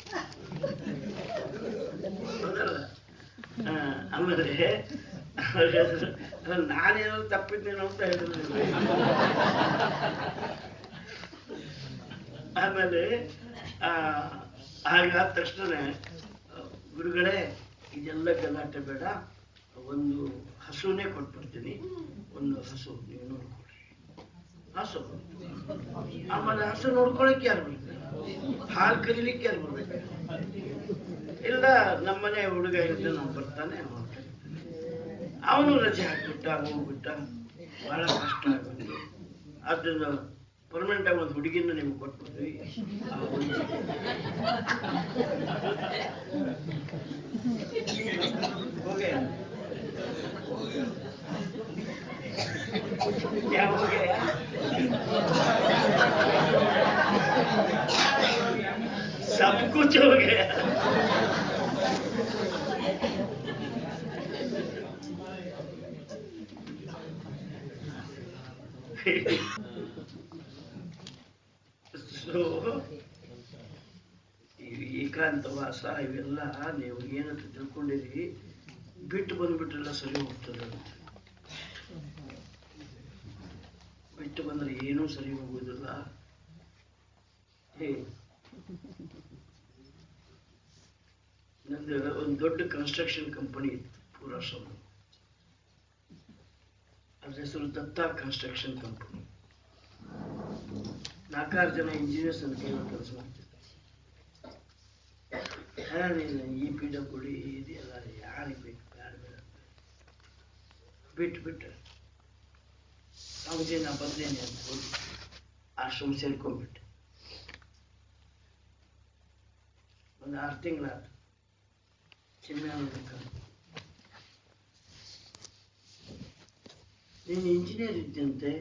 ಹೌದಲ್ಲ ಆ, ಆಮೇಲೆ ಅವ್ರ ಹೆಸರು ನಾನೇನೋ ತಪ್ಪಿದ್ದೇನೋ ಅಂತ ಹೇಳಿದ್ರು ಆಮೇಲೆ ಆ, ಹಾಗಾದ ತಕ್ಷಣ ಗುರುಗಳೇ ಇದೆಲ್ಲ ಗಲಾಟೆ ಬೇಡ ಒಂದು ಹಸುನೇ ಕೊಟ್ಬಿಡ್ತೀನಿ ಒಂದು ಹಸು ನೀವು ನೋಡ್ಕೊಳ್ರಿ ಹಸು ಆಮೇಲೆ ಹಸು ನೋಡ್ಕೊಳಕ್ಕೆ ಯಾರು ಬರ್ಬೇಕು ಹಾಲು ಕರೀಲಿಕ್ಕೆ ಯಾರು ಬರ್ಬೇಕು ಇಲ್ಲ ನಮ್ಮನೆ ಹುಡುಗ ಇದ್ದ ನಾವು ಬರ್ತಾನೆ ಅವ್ನು ಕರೀತಾನೆ. ಅವನು ರಜೆ ಹಾಕ್ಬಿಟ್ಟ ಹೋಗ್ಬಿಟ್ಟ ಬಹಳ ಕಷ್ಟ ಆಗುತ್ತೆ ಅದನ್ನ ಪರ್ಮನೆಂಟ್ ಆಗಿ ಒಂದು ಹುಡುಗಿನ ನಿಮ್ಗೆ ಕೊಟ್ಬಿಟ್ವಿ ಆ ಒಂದು ಹೋಗೆ ಯಾವ ಹೋಗೆ सब कुछ हो गया ಸೊ ಏಕಾಂತವಾಸ ಇವೆಲ್ಲ ನೀವು ಏನಂತ ತಿಳ್ಕೊಂಡಿರಿ ಬಿಟ್ಟು ಬಂದ್ಬಿಟ್ರೆಲ್ಲ ಸರಿ ಹೋಗ್ತದೆ ಅಂತ ಬಿಟ್ಟು ಬಂದ್ರೆ ಏನೂ ಸರಿ ಹೋಗುವುದಿಲ್ಲ ಹೇ ನಂದು ಒಂದು ದೊಡ್ಡ ಕನ್ಸ್ಟ್ರಕ್ಷನ್ ಕಂಪನಿ ಇತ್ತು ಪೂರಾಶ್ರಮ ಅದ್ರ ಹೆಸರು ದತ್ತಾ ಕನ್ಸ್ಟ್ರಕ್ಷನ್ ಕಂಪನಿ ನಾಲ್ಕಾರು ಜನ ಇಂಜಿನಿಯರ್ಸ್ ನನ್ನ ಕೈಯಲ್ಲಿ ಕೆಲಸ ಮಾಡ್ತಿದ್ರು ಏನಿಲ್ಲ ಈ ಪಿ ಡಬ್ಲ್ಯೂ ಇದೆಲ್ಲ ಯಾರಿಗೆ ಬೇಕು ಯಾರು ಬೇಡ ಬಿಟ್ಟು ಬಿಟ್ಟು ಅವ್ರಿಗೆ ನಾ ಬಂದೇನೆ ಅಂತ ಹೋಗಿ ಆಶ್ರಮ ಸೇರ್ಕೊಂಡ್ಬಿಟ್ಟೆ ಒಂದು ಆರು ತಿಂಗಳಾಯ್ತು ಚಿನ್ನ ನೀನು ಇಂಜಿನಿಯರ್ ಇದ್ದಂತೆ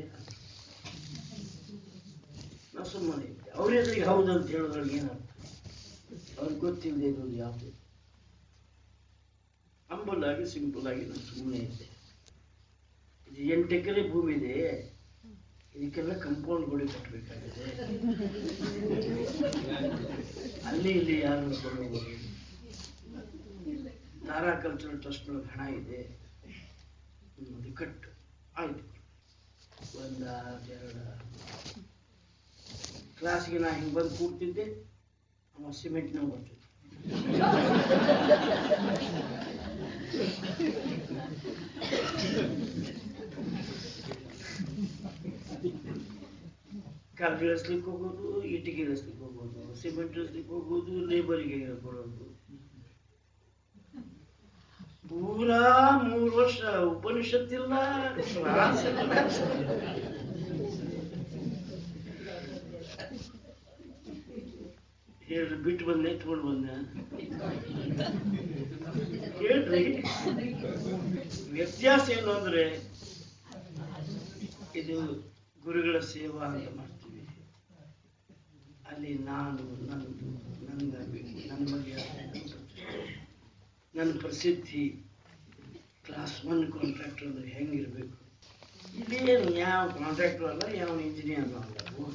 ನಾ ಸುಮ್ಮನೆ ಇದ್ದೆ ಅವ್ರ ಎದುರಿಗೆ ಹೌದು ಅಂತ ಹೇಳೋದ್ರಲ್ಲಿ ಏನರ್ಥ ಅವ್ರಿಗೆ ಗೊತ್ತಿಲ್ಲದೆ ಇರೋದು ಯಾವುದು ಹಂಬಲ್ ಆಗಿ ಸಿಂಪಲ್ ಆಗಿ ನಾನು ಸುಮ್ಮನೆ ಇದ್ದೆ ಇದು ಎಂಟು ಎಕರೆ ಭೂಮಿ ಇದೆ ಇದಕ್ಕೆಲ್ಲ ಕಂಪೌಂಡ್ ಗೋಡೆ ಕಟ್ಟಬೇಕಾಗಿದೆ ಅಲ್ಲಿ ಇಲ್ಲಿ ಯಾರು ನೋಡ್ಕೊಂಡು ತಾರಾ ಕಲ್ಚರಲ್ ಟ್ರಸ್ಟ್ ಹಣ ಇದೆ ಹ್ಮ್, ಅದು ಕಟ್ಟು ಆಯ್ತು ಒಂದ ಎರಡ ಕ್ಲಾಸ್ಗೆ ನಾ ಹಿಂಗೆ ಬಂದು ಕೂಡ್ತಿದ್ದೆ ಅವ ಸಿಮೆಂಟ್ನ ಬರ್ತಿದ್ದೆ ಕಲ್ಲು ಇಳಿಸ್ಲಿಕ್ಕೆ ಹೋಗೋದು ಇಟ್ಟಿಗೆ ಇಳಿಸ್ಲಿಕ್ಕೆ ಹೋಗೋದು ಸಿಮೆಂಟ್ ಇಳಿಸ್ಲಿಕ್ಕೆ ಹೋಗೋದು ಲೇಬರಿಗೆ ಹೇಳ್ಕೊಡೋದು ಪೂರಾ ಮೂರು ವರ್ಷ ಉಪನಿಷತ್ತಿಲ್ಲ ಕ್ಲಾಸ್ ಇಲ್ಲ. ಹೇಳ್ರಿ ಬಿಟ್ಟು ಬಂದೆ ಎತ್ಕೊಂಡು ಬಂದೆ ಹೇಳ್ರಿ ವ್ಯತ್ಯಾಸ ಏನು ಅಂದ್ರೆ ಇದು ಗುರುಗಳ ಸೇವಾ ಅಂತ ಮಾಡ್ತೀವಿ ಅಲ್ಲಿ ನಾನು ನಂದು ನನ್ನ ನನ್ನ ಮರ್ಯಾದೆ ನನ್ನ ಪ್ರತಿಷ್ಠೆ, ನನ್ನ ಪ್ರಸಿದ್ಧಿ ಕ್ಲಾಸ್ ಒನ್ ಕಾಂಟ್ರಾಕ್ಟರ್ ಅಂದ್ರೆ ಹೆಂಗಿರ್ಬೇಕು ಇದೇನು ಯಾವ ಕಾಂಟ್ರಾಕ್ಟರ್ ಅಲ್ಲ ಯಾವ ಇಂಜಿನಿಯರ್ ಅಲ್ಲ ಹೋಗ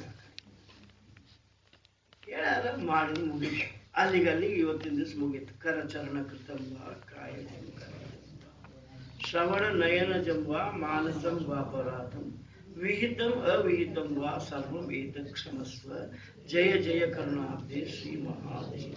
ಹೇಳಾರ ಮಾಡಿ ಮುಗಿತು ಅಲ್ಲಿಗೆ ಅಲ್ಲಿಗೆ ಇವತ್ತಿನ ದಿವಸ ಮುಗೀತು ಕರಚರಣ ಕೃತಂಬ ಕಾಯ ಜಂಕರ. ಶ್ರವಣ ನಯನ ಜಂಬ ಮಾನಸಂ ವಾಪರಾಧಂ ವಿಹಿತಂ ಅವಿಹಿತಂ ವಾ ಸರ್ವಂ ಏತ ಕ್ಷಮಸ್ವ ಜಯ ಜಯ ಕರುಣಾಬ್ಧೆ ಶ್ರೀ ಮಹಾದೇವ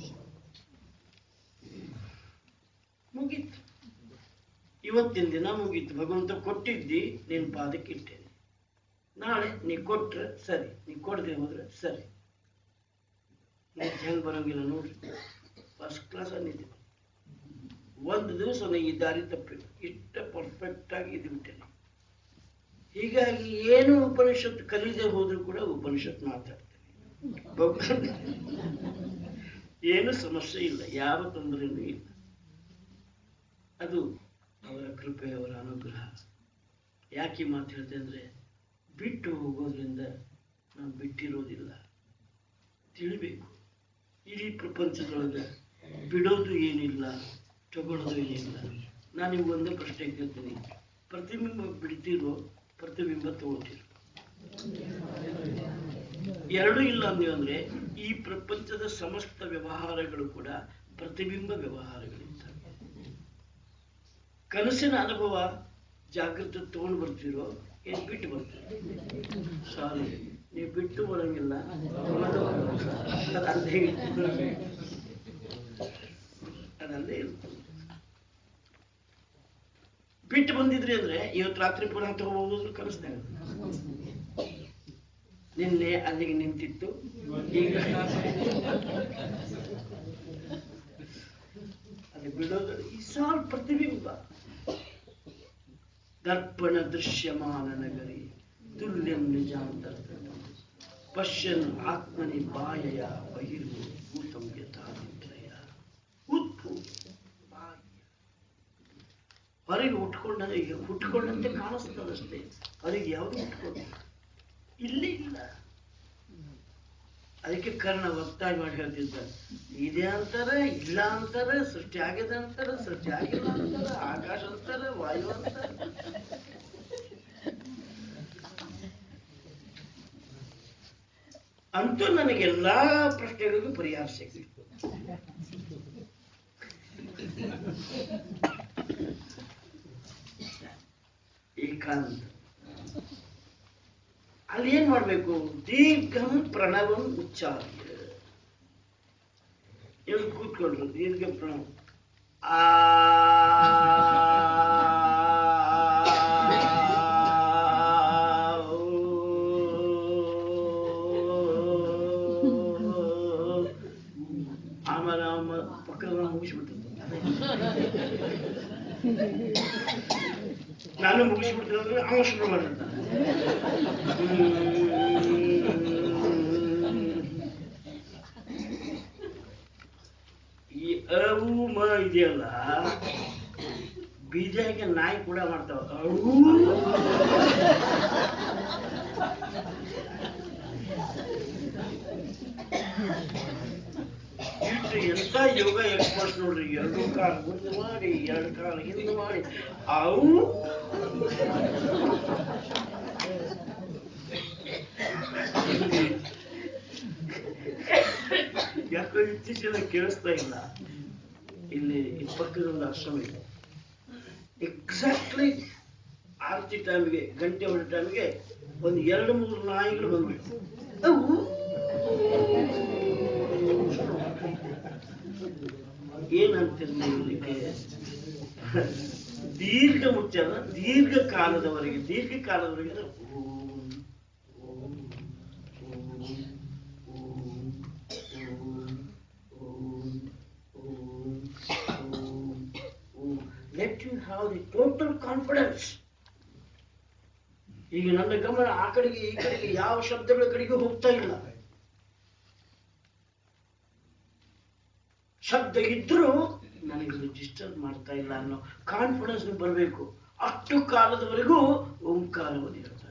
ಮುಗೀತು ಇವತ್ತಿನ ದಿನ ಮುಗೀತು ಭಗವಂತ ಕೊಟ್ಟಿದ್ದಿ ನಿನ್ನ ಪಾದಕ್ಕೆ ಇಟ್ಟೇನೆ ನಾಳೆ ನೀ ಕೊಟ್ರೆ ಸರಿ ನೀ ಕೊಡದೆ ಹೋದ್ರೆ ಸರಿ ನೀನು ಹೆಂಗೆ ಬರೋಂಗಿಲ್ಲ ನೋಡ್ರಿ ಫಸ್ಟ್ ಕ್ಲಾಸ್ ನಿಂತಿದ್ದೆ ಒಂದು ದಿವಸ ನಾನು ಈ ದಾರಿ ತಪ್ಪಿಲ್ಲ ಇಷ್ಟ ಪರ್ಫೆಕ್ಟ್ ಆಗಿ ಇದು ಬಿಟ್ಟೇನೆ ಹೀಗಾಗಿ ಏನು ಉಪನಿಷತ್ ಕಲಿದೆ ಹೋದ್ರೂ ಕೂಡ ಉಪನಿಷತ್ ಮಾತಾಡ್ತೇನೆ ಭಗವಂತ ಏನು ಸಮಸ್ಯೆ ಇಲ್ಲ ಯಾವ ತೊಂದರೆನೂ ಇಲ್ಲ ಅದು ಅವರ ಕೃಪೆ ಅವರ ಅನುಗ್ರಹ ಯಾಕೆ ಈ ಮಾತು ಹೇಳ್ತೆ ಅಂದ್ರೆ ಬಿಟ್ಟು ಹೋಗೋದ್ರಿಂದ ನಾವು ಬಿಟ್ಟಿರೋದಿಲ್ಲ ತಿಳಿಬೇಕು ಇಡೀ ಪ್ರಪಂಚದೊಳಗೆ ಬಿಡೋದು ಏನಿಲ್ಲ ತಗೊಳ್ಳೋದು ಏನಿಲ್ಲ ನಾನು ನಿಮ್ಗೆ ಒಂದೇ ಪ್ರಶ್ನೆ ಕೇಳ್ತೀನಿ ಪ್ರತಿಬಿಂಬ ಬಿಡ್ತಿರೋ ಪ್ರತಿಬಿಂಬ ತಗೊಳ್ತಿರೋ ಎರಡೂ ಇಲ್ಲ ಅಂದ್ರೆ ಈ ಪ್ರಪಂಚದ ಸಮಸ್ತ ವ್ಯವಹಾರಗಳು ಕೂಡ ಪ್ರತಿಬಿಂಬ ವ್ಯವಹಾರಗಳಿರ್ತವೆ ಕನಸಿನ ಅನುಭವ ಜಾಗೃತಿ ತಗೊಂಡು ಬರ್ತಿರೋ ಏನ್ ಬಿಟ್ಟು ಬರ್ತೀರೋ ಸಾರಿ ನೀವು ಬಿಟ್ಟು ಬರಂಗಿಲ್ಲ ಅದು ಅಲ್ಲೇ ಇರ್ತದೆ. ಅದಲ್ಲೇ ಇರ್ತದೆ ಬಿಟ್ಟು ಬಂದಿದ್ರಿ ಅಂದ್ರೆ ಇವತ್ತು ರಾತ್ರಿ ಪುನಃ ತಗೋಬಹುದು ಕನಸ್ನಾಗ ನಿನ್ನೆ ಅಲ್ಲಿಗೆ ನಿಂತಿತ್ತು ಈಗ ಅಲ್ಲಿ ಬಿಡೋದು ಈ ಸಾಲ್ ಪ್ರತಿಬಿಂಬ ದರ್ಪಣ ದೃಶ್ಯಮಾನ ನಗರಿ ತುಲ್ಯಂ ನಿಜಾಂತರ್ಗತ ಪಶ್ಯನ್ ಆತ್ಮನಿ ಬಾಯಯ ಬಹಿರ್ಭೂತಂ ಯಥಾನಿದ್ರಯ ಉದ್ಭೂತ ಬಾಹ್ಯ ಹೊರಗೆ ಉಟ್ಕೊಂಡ ಈಗ ಹುಟ್ಕೊಂಡಂತೆ ಕಾಣಿಸ್ತದಷ್ಟೇ ಹೊರಗೆ ಯಾವುದು ಹುಟ್ಕೊಂಡಿಲ್ಲ ಇಲ್ಲೇ ಇಲ್ಲ ಅದಕ್ಕೆ ಕರ್ಣ ಒತ್ತಾಯ ಮಾಡಿ ಹೇಳ್ತಿದ್ದ ಇದೆ ಅಂತಾರೆ ಇಲ್ಲ ಅಂತಾರೆ ಸೃಷ್ಟಿ ಆಗಿದೆ ಅಂತಾರೆ ಸೃಷ್ಟಿ ಆಗಿಲ್ಲ ಅಂತಾರೆ ಆಕಾಶ ಅಂತಾರೆ ವಾಯು ಅಂತಾರೆ ಅಂತೂ ನನಗೆಲ್ಲಾ ಪ್ರಶ್ನೆಗಳಿಗೂ ಪರಿಹಾರ ಸಿಗ್ತಿತ್ತು ಏಕಾಂತ ಅಲ್ಲಿ ಏನ್ ಮಾಡ್ಬೇಕು ದೀರ್ಘಂ ಪ್ರಣವಂ ಉಚ್ಚಾರ್ಯ ಇವ್ರು ಕೂತ್ಕೊಂಡ್ರು ದೀರ್ಘ ಪ್ರಣವ ಆ ಆಮೇಲೆ ಆಮೇಲೆ ಪಕ್ಕದ ಮುಗಿಸ್ಬಿಟ್ಟು ನಾನು ಮುಗಿಸ್ಬಿಡ್ತೀನಿ ಅಂದ್ರೆ ಅವ ಶುರು ಮಾಡಿರ್ತಾನೆ ಈ ಅವು ಮ ಇದೆಯಲ್ಲ ಬೀಜ ಹಾಕಿ ನಾಯಿ ಕೂಡ ಮಾಡ್ತಾವ ಅವು ಇಷ್ಟು ಎಂತ ಯೋಗ ಎಕ್ಸ್ಪರ್ಟ್ಸ್ ನೋಡ್ರಿ ಎರಡು ಕಾಲು ಮುಂದೆ ಮಾಡಿ ಎರಡು ಕಾಲು ಹಿಂದೆ ಮಾಡಿ ಅವು ಯಾಕೋ ಇತ್ತೀಚಿನ ಕೇಳಿಸ್ತಾ ಇಲ್ಲ ಇಲ್ಲಿ ಈ ಪಕ್ಕದ ಒಂದು ಆಶ್ರಮ ಇದೆ ಎಕ್ಸಾಕ್ಟ್ಲಿ ಆರತಿ ಟೈಮ್ಗೆ ಗಂಟೆ ಹೊಡೆ ಟೈಮ್ಗೆ ಒಂದು ಎರಡು ಮೂರು ನಾಯಿಗಳು ಬಂದ್ಬಿಟ್ಟು ಅವು ಏನಂತೀರಿ ನೀವು ಇದಕ್ಕೆ ದೀರ್ಘ ಮುಚ್ಚಲ್ಲ ದೀರ್ಘ ಕಾಲದವರೆಗೆ ದೀರ್ಘ ಕಾಲದವರೆಗೆ ಅಂದ್ರೆ ಓಂ ಓಂ ಹ್ಯಾವ್ ದಿ ಟೋಟಲ್ ಕಾನ್ಫಿಡೆನ್ಸ್ ಈಗ ನನ್ನ ಗಮನ ಆ ಕಡೆಗೆ ಈ ಕಡೆಗೆ ಯಾವ ಶಬ್ದಗಳ ಕಡೆಗೆ ಹೋಗ್ತಾ ಇಲ್ಲ ಶಬ್ದ ಇದ್ರೂ ನನಗೆ ರಿಜಿಸ್ಟರ್ ಮಾಡ್ತಾ ಇಲ್ಲ ಅನ್ನೋ ಕಾನ್ಫಿಡೆನ್ಸ್ ಬರಬೇಕು ಅಷ್ಟು ಕಾಲದವರೆಗೂ ಓಂಕಾರವನ್ನು ಹೇಳ್ತಾರೆ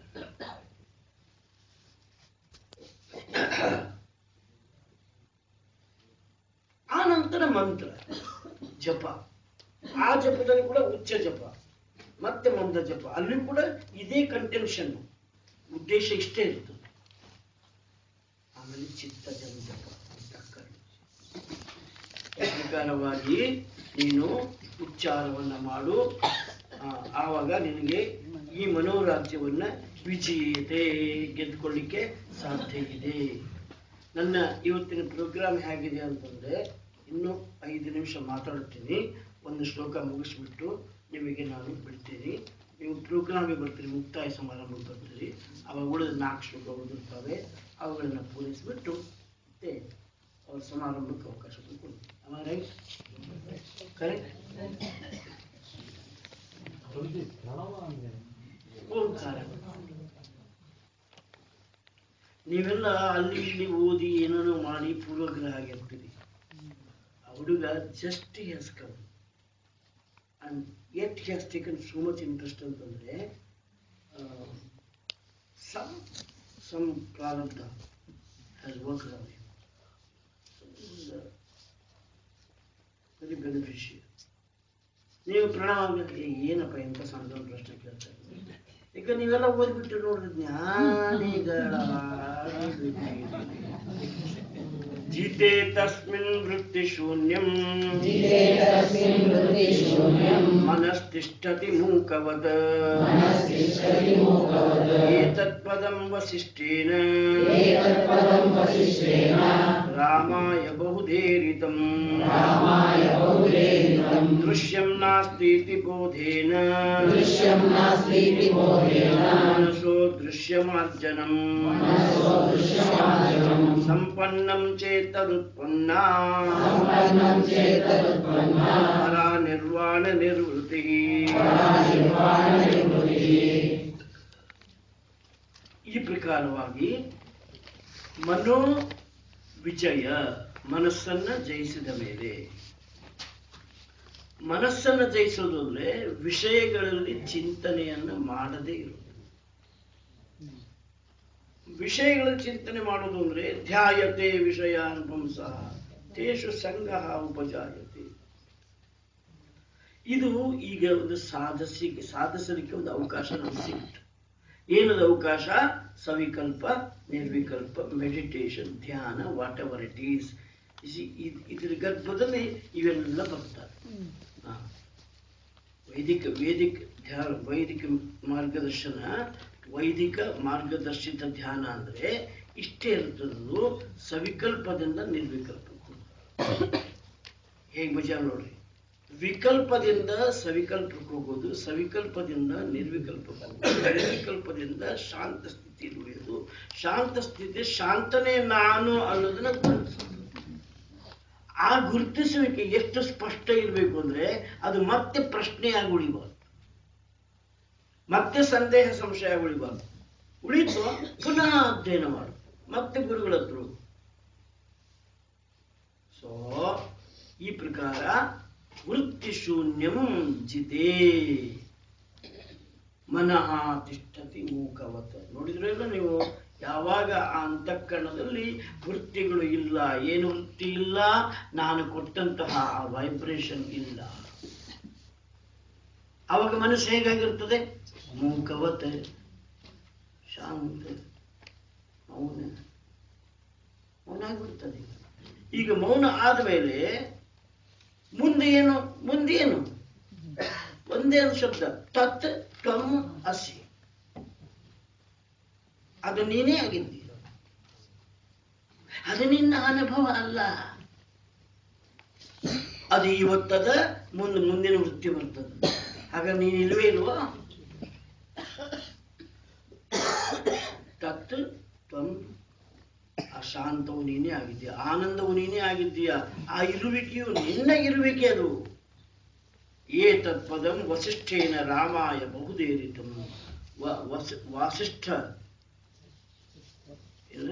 ಆ ನಂತರ ಮಂತ್ರ ಜಪ ಆ ಜಪದಲ್ಲಿ ಕೂಡ ಉಚ್ಚ ಜಪ ಮತ್ತೆ ಮಂದ ಜಪ ಅಲ್ಲಿ ಕೂಡ ಇದೇ ಕಂಟೆನ್ಷನ್ ಉದ್ದೇಶ ಇಷ್ಟೇ ಇರ್ತದೆ ಆಮೇಲೆ ಚಿತ್ತ ಜನ ಜಪ ಅಂತಃಕರಣ. ಈ ಪ್ರಕಾರವಾಗಿ ನೀನು ಉಚ್ಚಾರವನ್ನ ಮಾಡು ಆ, ಆವಾಗ ನಿನಗೆ ಈ ಮನೋರಾಜ್ಯವನ್ನ ವಿಜಯತೆ ಗೆದ್ದುಕೊಳ್ಳಿಕ್ಕೆ ಸಾಧ್ಯ ಇದೆ ನನ್ನ ಇವತ್ತಿನ ಪ್ರೋಗ್ರಾಮ್ ಹೇಗಿದೆ ಅಂತಂದ್ರೆ ಇನ್ನೂ ಐದು ನಿಮಿಷ ಮಾತಾಡ್ತೀನಿ ಒಂದು ಶ್ಲೋಕ ಮುಗಿಸ್ಬಿಟ್ಟು ನಿಮಗೆ ನಾನು ಬಿಡ್ತೀನಿ ನೀವು ಪ್ರೋಗ್ರಾಮಿಗೆ ಬರ್ತೀರಿ ಮುಕ್ತಾಯ ಸಮಾರಂಭಕ್ಕೆ ಬರ್ತೀರಿ ಅವಾಗ ಉಳಿದ ನಾಲ್ಕು ಶ್ಲೋಕ ಉಳಿದಿರ್ತವೆ ಅವುಗಳನ್ನು ಪೂರೈಸಿಬಿಟ್ಟು ಮತ್ತೆ ಅವ್ರ ಸಮಾರಂಭಕ್ಕೆ ಅವಕಾಶ ಕೊಡ್ತೀನಿ ಅವಾಗ ರೈಟ್ ಕರೆಕ್ಟ್ ಓಂಕಾರ ನೀವೆಲ್ಲ ಅಲ್ಲಿ ಇಲ್ಲಿ ಓದಿ ಏನೇನೋ ಮಾಡಿ ಪೂರ್ವಗ್ರಹ ಆಗಿರ್ತೀರಿ ಆ ಹುಡುಗ just has come and yet has taken so much interest ಅಂತಂದ್ರೆ ಸಮ್ ಸಮ್ ಪ್ರಾರಂಭ ಹ್ಯಾಸ್ ವರ್ಕ್ ವೆರಿ ಬೆನಿಫಿಷಿಯಲ್ ನೀವು ಪ್ರಣಾಮ ಏ, ಏನಪ್ಪ ಎಂತ ಸಣ್ಣ ಪ್ರಶ್ನೆ ಕೇಳ್ತಾರೆ ಈಗ ನೀವೆಲ್ಲ ಓದ್ಬಿಟ್ಟು ನೋಡ್ರಿ ಜ್ಞಾನಿಗಳ ಜಿತೆ ತಸ್ಮಿನ್ ವೃತ್ತಿ ಶೂನ್ಯಂ ಮನಸ್ತಿಷ್ಠತಿ ಮೂಕವದ ಏತತ್ಪದಂ ವಸಿಷ್ಠೇನ ರಾಮಾಯ ಬಹುಧೇರಿತಂ ದೃಶ್ಯಂ ನಾಸ್ತೀತಿ ಬೋಧೇನ ಮನಸೋ ದೃಶ್ಯಮಾರ್ಜನಂ ಸಂಪನ್ನಂ ಚೇತರುತ್ಪನ್ನಾ ಪರಾ ನಿರ್ವಾಣ ನಿರ್ವೃತಿ ಈ ಪ್ರಕಾರವಾಗಿ ಮನೋ ವಿಜಯ ಮನಸ್ಸನ್ನ ಜಯಿಸಿದ ಮೇಲೆ ಮನಸ್ಸನ್ನ ಜಯಿಸೋದು ಅಂದ್ರೆ ವಿಷಯಗಳಲ್ಲಿ ಚಿಂತನೆಯನ್ನ ಮಾಡದೇ ಇರುವುದು ವಿಷಯಗಳ ಚಿಂತನೆ ಮಾಡೋದು ಅಂದ್ರೆ ಧ್ಯಾಯತೆ ವಿಷಯ ಅನುಪಂಸ ತೇಷು ಸಂಘ ಉಪಜಾಯತೆ ಇದು ಈಗ ಒಂದು ಸಾಧಿಸಿ ಸಾಧಿಸಲಿಕ್ಕೆ ಒಂದು ಅವಕಾಶ ನಮ್ಗೆ ಸಿಕ್ತು ಏನದ ಅವಕಾಶ ಸವಿಕಲ್ಪ ನಿರ್ವಿಕಲ್ಪ ಮೆಡಿಟೇಷನ್ ಧ್ಯಾನ ವಾಟ್ ಎವರ್ ಇಟ್ ಈಸ್ ಇದರ ಗರ್ಭದಲ್ಲಿ ಇವೆಲ್ಲ ಬರ್ತವೆ ಹಾ. ವೈದಿಕ ವೇದಿಕ ಧ್ಯಾನ ವೈದಿಕ ಮಾರ್ಗದರ್ಶನ ವೈದಿಕ ಮಾರ್ಗದರ್ಶಿತ ಧ್ಯಾನ ಅಂದ್ರೆ ಇಷ್ಟೇ ಇರ್ತದದು ಸವಿಕಲ್ಪದಿಂದ ನಿರ್ವಿಕಲ್ಪಕ್ಕೂ ಹೇಗೆ ಮಜಾ ನೋಡ್ರಿ ವಿಕಲ್ಪದಿಂದ ಸವಿಕಲ್ಪಕ್ಕೆ ಹೋಗೋದು ಸವಿಕಲ್ಪದಿಂದ ನಿರ್ವಿಕಲ್ಪಕ್ಕೆ ಹೋಗೋದು ನಿರ್ವಿಕಲ್ಪದಿಂದ ಶಾಂತ ಸ್ಥಿತಿಯಲ್ಲಿ ಉಳಿಯೋದು ಶಾಂತ ಸ್ಥಿತಿ ಶಾಂತನೇ ನಾನು ಅನ್ನೋದನ್ನ ಗುರುತಿಸೋದು ಆ ಗುರುತಿಸುವಿಕೆ ಎಷ್ಟು ಸ್ಪಷ್ಟ ಇರಬೇಕು ಅಂದ್ರೆ ಅದು ಮತ್ತೆ ಪ್ರಶ್ನೆಯಾಗಿ ಉಳಿಬಾರ್ದು ಮತ್ತೆ ಸಂದೇಹ ಸಂಶಯ ಉಳಿಬಾರ್ದು ಉಳಿತು ಪುನಃ ಅಧ್ಯಯನ ಮಾಡು ಮತ್ತೆ ಗುರುಗಳ ಹತ್ರ ಹೋಗು. ಸೊ ಈ ಪ್ರಕಾರ ವೃತ್ತಿ ಶೂನ್ಯಂ ಜಿತೆ ಮನಃ ತಿಷ್ಠತಿ ಮೂಕವತ ನೋಡಿದ್ರಲ್ಲ ನೀವು ಯಾವಾಗ ಆ ಅಂತಃಕರಣದಲ್ಲಿ ವೃತ್ತಿಗಳು ಇಲ್ಲ ಏನು ವೃತ್ತಿ ಇಲ್ಲ ನಾನು ಕೊಟ್ಟಂತಹ ಆ ವೈಬ್ರೇಷನ್ ಇಲ್ಲ ಅವಾಗ ಮನಸ್ಸು ಹೇಗಾಗಿರ್ತದೆ ಮೂಕವತ ಶಾಂತ ಮೌನ ಮೌನ ಆಗ್ಬಿಡ್ತದೆ ಈಗ ಮೌನ ಆದಮೇಲೆ ಮುಂದೆ ಏನು ಮುಂದೆ ಏನು ಒಂದೇ ಒಂದು ಶಬ್ದ ತತ್ ತ್ವಂ ಅಸಿ ಅದು ನೀನೇ ಆಗಿದ್ದೀಯ ಅದು ನಿನ್ನ ಅನುಭವ ಅಲ್ಲ ಅದು ಇವತ್ತದ ಮುಂದೆ ಮುಂದಿನ ವೃತ್ತಿ ಬರ್ತದೆ ಆಗ ನೀನು ಇಲ್ವೇ ಇಲ್ವಾ ತತ್ ತ್ವಂ ಅಶಾಂತವು ನೀನೇ ಆಗಿದ್ದೀಯ ಆನಂದವು ನೀನೇ ಆಗಿದ್ದೀಯ ಆ ಇರುವಿಕೆಯು ನಿನ್ನ ಇರುವಿಕೆ ಅದು ಏತತ್ಪದಂ ವಸಿಷ್ಠೇನ ರಾಮಾಯ ಬಹುದೇರಿತಂ ವ ವಸ ವಾಸಿಷ್ಠ ಇಲ್ಲ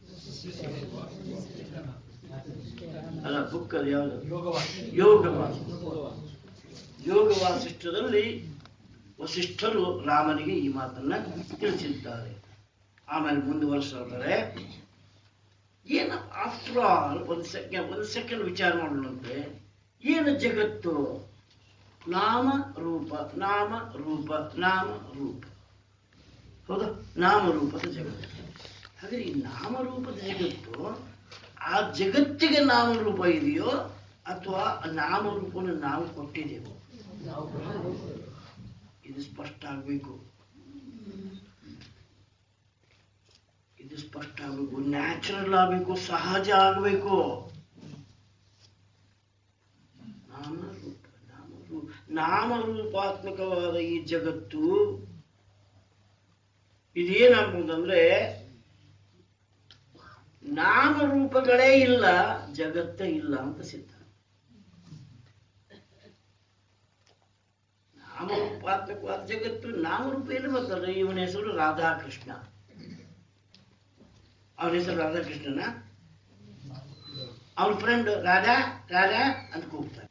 ಅಲ್ಲ ಬುಕ್ ಅದು ಯಾವುದು ಯೋಗ ಯೋಗ ವಾಸಿಷ್ಠದಲ್ಲಿ ವಸಿಷ್ಠರು ರಾಮನಿಗೆ ಈ ಮಾತನ್ನ ತಿಳಿಸಿದ್ದಾರೆ ಆಮೇಲೆ ಮುಂದುವರಿಸ್ತಾರೆ ಏನು ಆಫ್ಟರ್ ಆಲ್ ಒಂದು ಸೆಕೆಂಡ್ ಒಂದು ಸೆಕೆಂಡ್ ವಿಚಾರ ಮಾಡೋಣಂತೆ ಏನು ಜಗತ್ತು ನಾಮ ರೂಪ ನಾಮ ರೂಪ ನಾಮ ರೂಪ ಹೌದಾ ನಾಮರೂಪದ ಜಗತ್ತು ಹಾಗಾದ್ರೆ ಈ ನಾಮರೂಪದ ಜಗತ್ತು ಆ ಜಗತ್ತಿಗೆ ನಾಮರೂಪ ಇದೆಯೋ ಅಥವಾ ಆ ನಾಮರೂಪವನ್ನು ನಾವು ಕೊಟ್ಟಿದ್ದೇವೋ ಇದು ಸ್ಪಷ್ಟ ಆಗಬೇಕು ಇದು ಸ್ಪಷ್ಟ ಆಗಬೇಕು ನ್ಯಾಚುರಲ್ ಆಗಬೇಕು ಸಹಜ ಆಗಬೇಕು ನಾಮರೂಪ ನಾಮರೂಪ ನಾಮರೂಪಾತ್ಮಕವಾದ ಈ ಜಗತ್ತು ಇದೇನಾಗ್ಬೋದಂದ್ರೆ ನಾಮರೂಪಗಳೇ ಇಲ್ಲ ಜಗತ್ತೇ ಇಲ್ಲ ಅಂತ ಸಿದ್ಧ ನಾಮರೂಪಾತ್ಮಕವಾದ ಜಗತ್ತು ನಾಮರೂಪ ಎಲ್ಲಿ ಬರ್ತದೆ ಇವನ ಹೆಸರು ರಾಧಾಕೃಷ್ಣ ಅವನ ಹೆಸರು ರಾಧಾಕೃಷ್ಣನ ಅವನ ಫ್ರೆಂಡ್ ರಾಧಾ ರಾಧಾ ಅಂತ ಕೂಗ್ತಾರೆ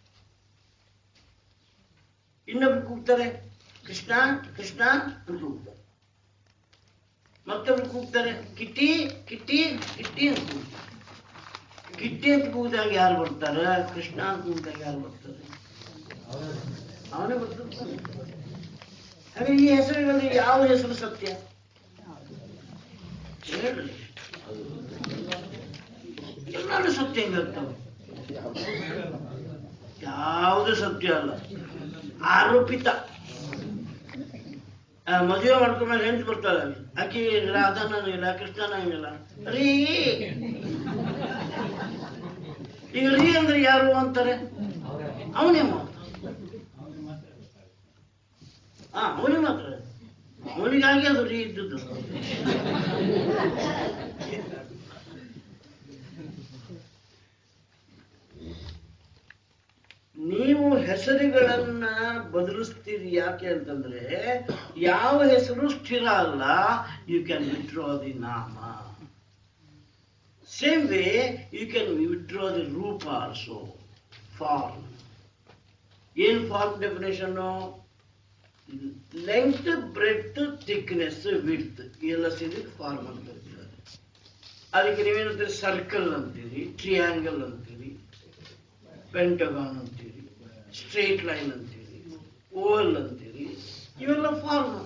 ಇನ್ನೊಬ್ರು ಕೂಗ್ತಾರೆ ಕೃಷ್ಣ ಕೃಷ್ಣ ಅಂತ ಕೂಗ್ತಾರೆ ಮತ್ತೊಬ್ರು ಕೂಗ್ತಾರೆ ಕಿಟ್ಟಿ ಕಿಟ್ಟಿ ಕಿಟ್ಟಿ ಅಂತ ಕೂಗ್ತಾರೆ ಕಿಟ್ಟಿ ಅಂತ ಕೂಗಿದಾಗ ಯಾರು ಬರ್ತಾರೆ ಕೃಷ್ಣ ಅಂತ ಕೂಗಿದಾಗ ಯಾರು ಬರ್ತಾರೆ ಅವನೇ ಬರ್ತಾರೆ ಹಾಗೆ ಈ ಹೆಸರುಗಳಲ್ಲಿ ಯಾವ ಹೆಸರು ಸತ್ಯ ಹೇಳ್ರಿ ಎಲ್ಲರೂ ಸತ್ಯ ಹೆಂಗಾಗ್ತವೆ ಯಾವುದು ಸತ್ಯ ಅಲ್ಲ ಆರೋಪಿತ ಆ, ಮದುವೆ ಮಾಡ್ಕೊಂಡ್ಮೇಲೆ ಹೆಂಡತಿ ಬರ್ತಾಳೆ ಆಕಿ ರಾಧಾನಿಲ್ಲ ಕೃಷ್ಣನಿಲ್ಲ ರೀ ಈಗ ರೀ ಅಂದ್ರೆ ಯಾರು ಅಂತಾರೆ ಅವನೇ ಮಾತ್ರ ಹಾ ಅವನೇ ಮಾತ್ರ ಅವನಿಗಾಗಿ ಅದು ರೀ ಇದ್ದದ್ದು ನೀವು ಹೆಸರುಗಳನ್ನ ಬದಲಿಸ್ತೀರಿ ಯಾಕೆ ಅಂತಂದ್ರೆ ಯಾವ ಹೆಸರು ಸ್ಥಿರ ಅಲ್ಲ ಯು ಕ್ಯಾನ್ ವಿಡ್ರಾ ದಿ ನಾಮ same way you can withdraw the ರೂಪ ಆಲ್ಸೋ ಫಾರ್ಮ್ ಏನ್ form definition length breadth thickness width ಎಲ್ಲ ಸೇರಿ ಫಾರ್ಮ್ ಅಂತ ಕರೀತಾರೆ ಅದಕ್ಕೆ ನೀವೇನಂತೀರಿ ಸರ್ಕಲ್ ಅಂತೀರಿ ಟ್ರಿಯಾಂಗಲ್ ಅಂತೀರಿ ಪೆಂಟಗಾನ್ ಅಂತೀರಿ ಸ್ಟ್ರೇಟ್ ಲೈನ್ ಅಂತೀರಿ ಓವಲ್ ಅಂತೀರಿ ಇವೆಲ್ಲ ಫಾರ್ಮ್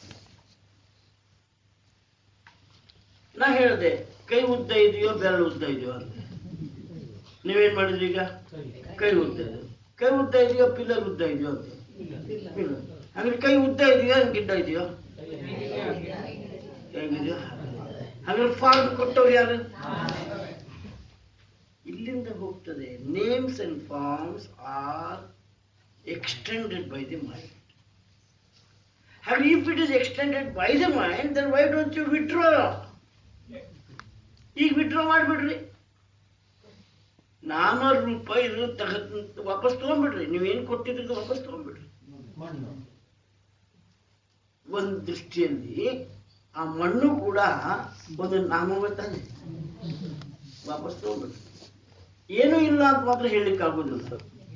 ನಾ ಹೇಳಿದೆ ಕೈ ಉದ್ದ ಇದೆಯೋ ಬೆರಳು ಉದ್ದ ಇದೆಯೋ ಅಂತ ನೀವೇನ್ ಮಾಡಿದ್ರಿ ಈಗ ಕೈ ಉದ್ದ ಇದೆ ಕೈ ಉದ್ದ ಇದೆಯೋ ಪಿಲ್ಲರ್ ಉದ್ದ ಇದೆಯೋ ಅಂತ ಪಿಲ್ಲರ್ ಹಾಗಾದ್ರೆ ಕೈ ಉದ್ದ ಇದೆಯೋ ಏನ್ ಗಿಡ್ಡ ಇದೆಯೋ ಹೇಗಿದೆಯೋ ಹಾಗಾದ್ರೆ ಫಾರ್ಮ್ ಕೊಟ್ಟವ್ರು ಯಾರು ಇಲ್ಲಿಂದ ಹೋಗ್ತದೆ names and forms are extended by the mind ಹಾಗೆ if it is extended by the mind then why don't you withdraw ಈಗ ವಿಡ್ರಾ ಮಾಡಿಬಿಡ್ರಿ ನಾಮರೂಪ ಇದು ತಗ ವಾಪಸ್ ತಗೊಂಡ್ಬಿಡ್ರಿ ನೀವೇನು ಕೊಟ್ಟಿದ್ದು ವಾಪಸ್ ತಗೊಂಡ್ಬಿಡ್ರಿ ಒಂದು ದೃಷ್ಟಿಯಲ್ಲಿ ಆ ಮಣ್ಣು ಕೂಡ ಒಂದು ನಾಮವೇ ತಾನೆ ವಾಪಸ್ ತಗೊಂಡ್ಬಿಡ್ರಿ ಏನೂ ಇಲ್ಲ ಅಂತ ಮಾತ್ರ ಹೇಳಲಿಕ್ಕೆ ಆಗೋದಿಲ್ಲ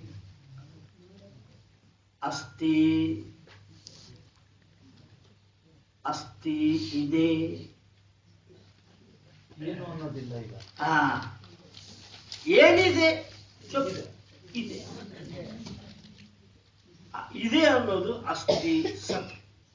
ಅಸ್ತಿ ಅಸ್ತಿ ಇದೆ ಏನು ಅನ್ನೋದಿಲ್ಲ ಈಗ ಆ ಏನಿದೆ ಸ್ವಲ್ಪ ಇದೆ ಆ, ಇದೆ ಅನ್ನೋದು ಅಸ್ತಿ ಸತ್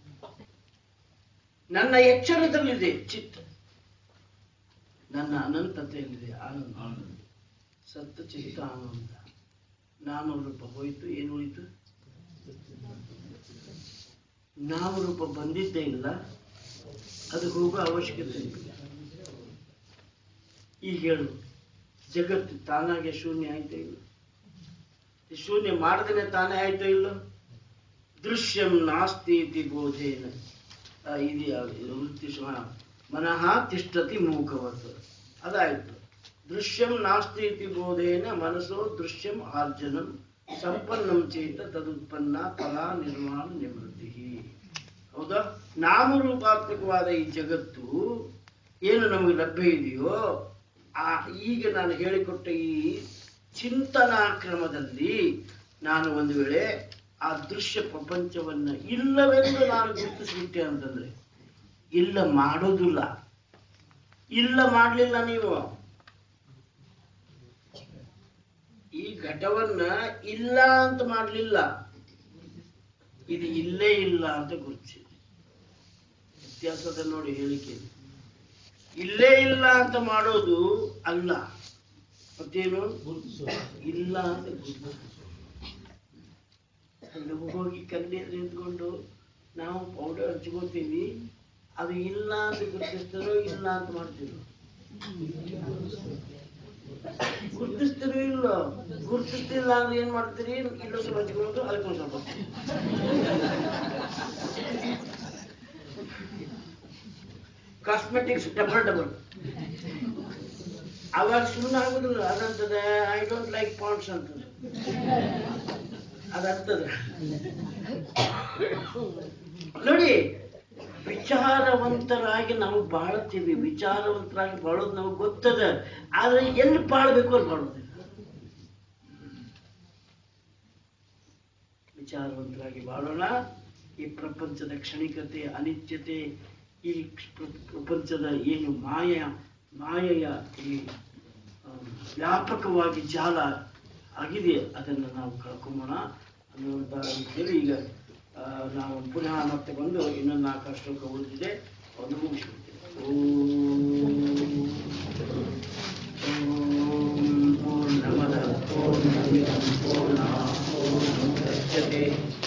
ನನ್ನ ಎಚ್ಚರದಲ್ಲಿದೆ ಚಿತ್ತ ನನ್ನ ಅನಂತತೆಯಲ್ಲಿದೆ ಆನಂದ ಸತ್ತ ಚಿತ್ತ ಆನಂದ ನಾಮರೂಪ ಹೋಯಿತು ಏನು ಉಳಿತು ನಾಮರೂಪ ಬಂದಿದ್ದೇ ಇಲ್ಲ ಅದು ಹೋಗೋ ಅವಶ್ಯಕತೆ ಇಲ್ಲ ಈಗ ಹೇಳು ಜಗತ್ತು ತಾನಾಗೆ ಶೂನ್ಯ ಆಯ್ತೋ ಇಲ್ಲ ಈ ಶೂನ್ಯ ಮಾಡದೇನೆ ತಾನೇ ಆಯ್ತೋ ಇಲ್ಲ ದೃಶ್ಯಂ ನಾಸ್ತಿ ಇತಿ ಬೋಧೇನ ಆ, ಇದೆಯಾ ಇದು ವೃತ್ತಿ ಶ್ರವಣ. ಮನಃ ತಿಷ್ಟತಿ ಮೂಕವತ್ ಅದಾಯ್ತು ದೃಶ್ಯಂ ನಾಸ್ತಿ ಇತಿ ಬೋಧೇನ ಮನಸ್ಸೋ ದೃಶ್ಯಂ ಆರ್ಜನಂ ಸಂಪನ್ನಂ ಚೇತ ತದುತ್ಪನ್ನ ಫಲ ನಿರ್ಮಾಣ ನಿವೃತ್ತಿ ಹೌದಾ ನಾಮರೂಪಾತ್ಮಕವಾದ ಈ ಜಗತ್ತು ಏನು ನಮಗೆ ಲಭ್ಯ ಇದೆಯೋ ಆ ಈಗ ನಾನು ಹೇಳಿಕೊಟ್ಟ ಈ ಚಿಂತನಾ ಕ್ರಮದಲ್ಲಿ ನಾನು ಒಂದು ವೇಳೆ ಆ ದೃಶ್ಯ ಪ್ರಪಂಚವನ್ನ ಇಲ್ಲವೆಂದು ನಾನು ಗುರುತಿಸ್ಬಿಟ್ಟೆ ಅಂತಂದ್ರೆ ಇಲ್ಲ ಮಾಡೋದಿಲ್ಲ ಇಲ್ಲ ಮಾಡಲಿಲ್ಲ ನೀವು ಈ ಘಟವನ್ನ ಇಲ್ಲ ಅಂತ ಮಾಡಲಿಲ್ಲ ಇದು ಇಲ್ಲೇ ಇಲ್ಲ ಅಂತ ಗುರುತಿಸಿದೆ ವ್ಯತ್ಯಾಸದ ನೋಡಿ ಹೇಳಿಕೆ ಇಲ್ಲೇ ಇಲ್ಲ ಅಂತ ಮಾಡೋದು ಅಲ್ಲ ಮತ್ತೇನು ಇಲ್ಲ ಅಂತ ಗುರುತಿಸೋದು ಅಲ್ಲಿ ಹೋಗಿ ಕಣ್ಣೀರು ನಿಂತ್ಕೊಂಡು ನಾವು ಪೌಡರ್ ಹಚ್ಕೋತೀವಿ ಅದು ಇಲ್ಲ ಅಂತ ಗುರುತಿಸ್ತಾರೋ ಇಲ್ಲ ಅಂತ ಮಾಡ್ತೀವಿ ಗುರುತಿಸ್ತೀರೋ ಇಲ್ಲ ಗುರುತಿಸ್ತಿಲ್ಲ ಅಂದ್ರೆ ಏನ್ ಮಾಡ್ತೀರಿ ಇಲ್ಲೂ ಸ್ವಲ್ಪ ಹಚ್ಕೊಳ್ಳೋದು ಅದಕ್ಕೊಂದು ಸ್ವಲ್ಪ ಕಾಸ್ಮೆಟಿಕ್ಸ್ ಡಬಲ್ ಡಬಲ್ ಅವಾಗ ಸುಮ್ಮನೆ ಆಗುದಿಲ್ಲ ಅದಂತದೆ ಐ ಡೋಂಟ್ ಲೈಕ್ ಪಾಂಡ್ಸ್ ಅಂತದೆ ಅದಂತದೆ ನೋಡಿ ವಿಚಾರವಂತರಾಗಿ ನಾವು ಬಾಳುತ್ತೀವಿ ವಿಚಾರವಂತರಾಗಿ ಬಾಳೋದು ನಮಗೆ ಗೊತ್ತದ ಆದ್ರೆ ಎಲ್ಲಿ ಬಾಳ್ಬೇಕು ಅಲ್ಲಿ ಬಾಳೋದಿಲ್ಲ ವಿಚಾರವಂತರಾಗಿ ಬಾಳೋಣ ಈ ಪ್ರಪಂಚದ ಕ್ಷಣಿಕತೆ ಅನಿತ್ಯತೆ ಈ ಪ್ರ- ಪ್ರಪಂಚದ ಏನು ಮಾಯ ಮಾಯೆಯ ಈ ಆ, ವ್ಯಾಪಕವಾಗಿ ಜಾಲ ಆಗಿದೆ ಅದನ್ನು ನಾವು ಕಳ್ಕೊಂಬೋಣ ಅನ್ನುವಂಥ ರೀತಿಯಲ್ಲಿ ಈಗ ಆ, ನಾವು ಪುನಃ ಮತ್ತೆ ಬಂದು ಇನ್ನೊಂದು ನಾಲ್ಕು ಶ್ಲೋಕ ಉಳಿದಿದೆ ಅವನ್ನು ಮುಗಿಸ್ಬಿಡ್ತೇವೆ ಓಂ ಓಂ ಪೂರ್ಣಮದ ಪೂರ್ಣಮಿದಂ ಪೂರ್ಣ ಪೂರ್ಣಮುದಚ್ಯತೆ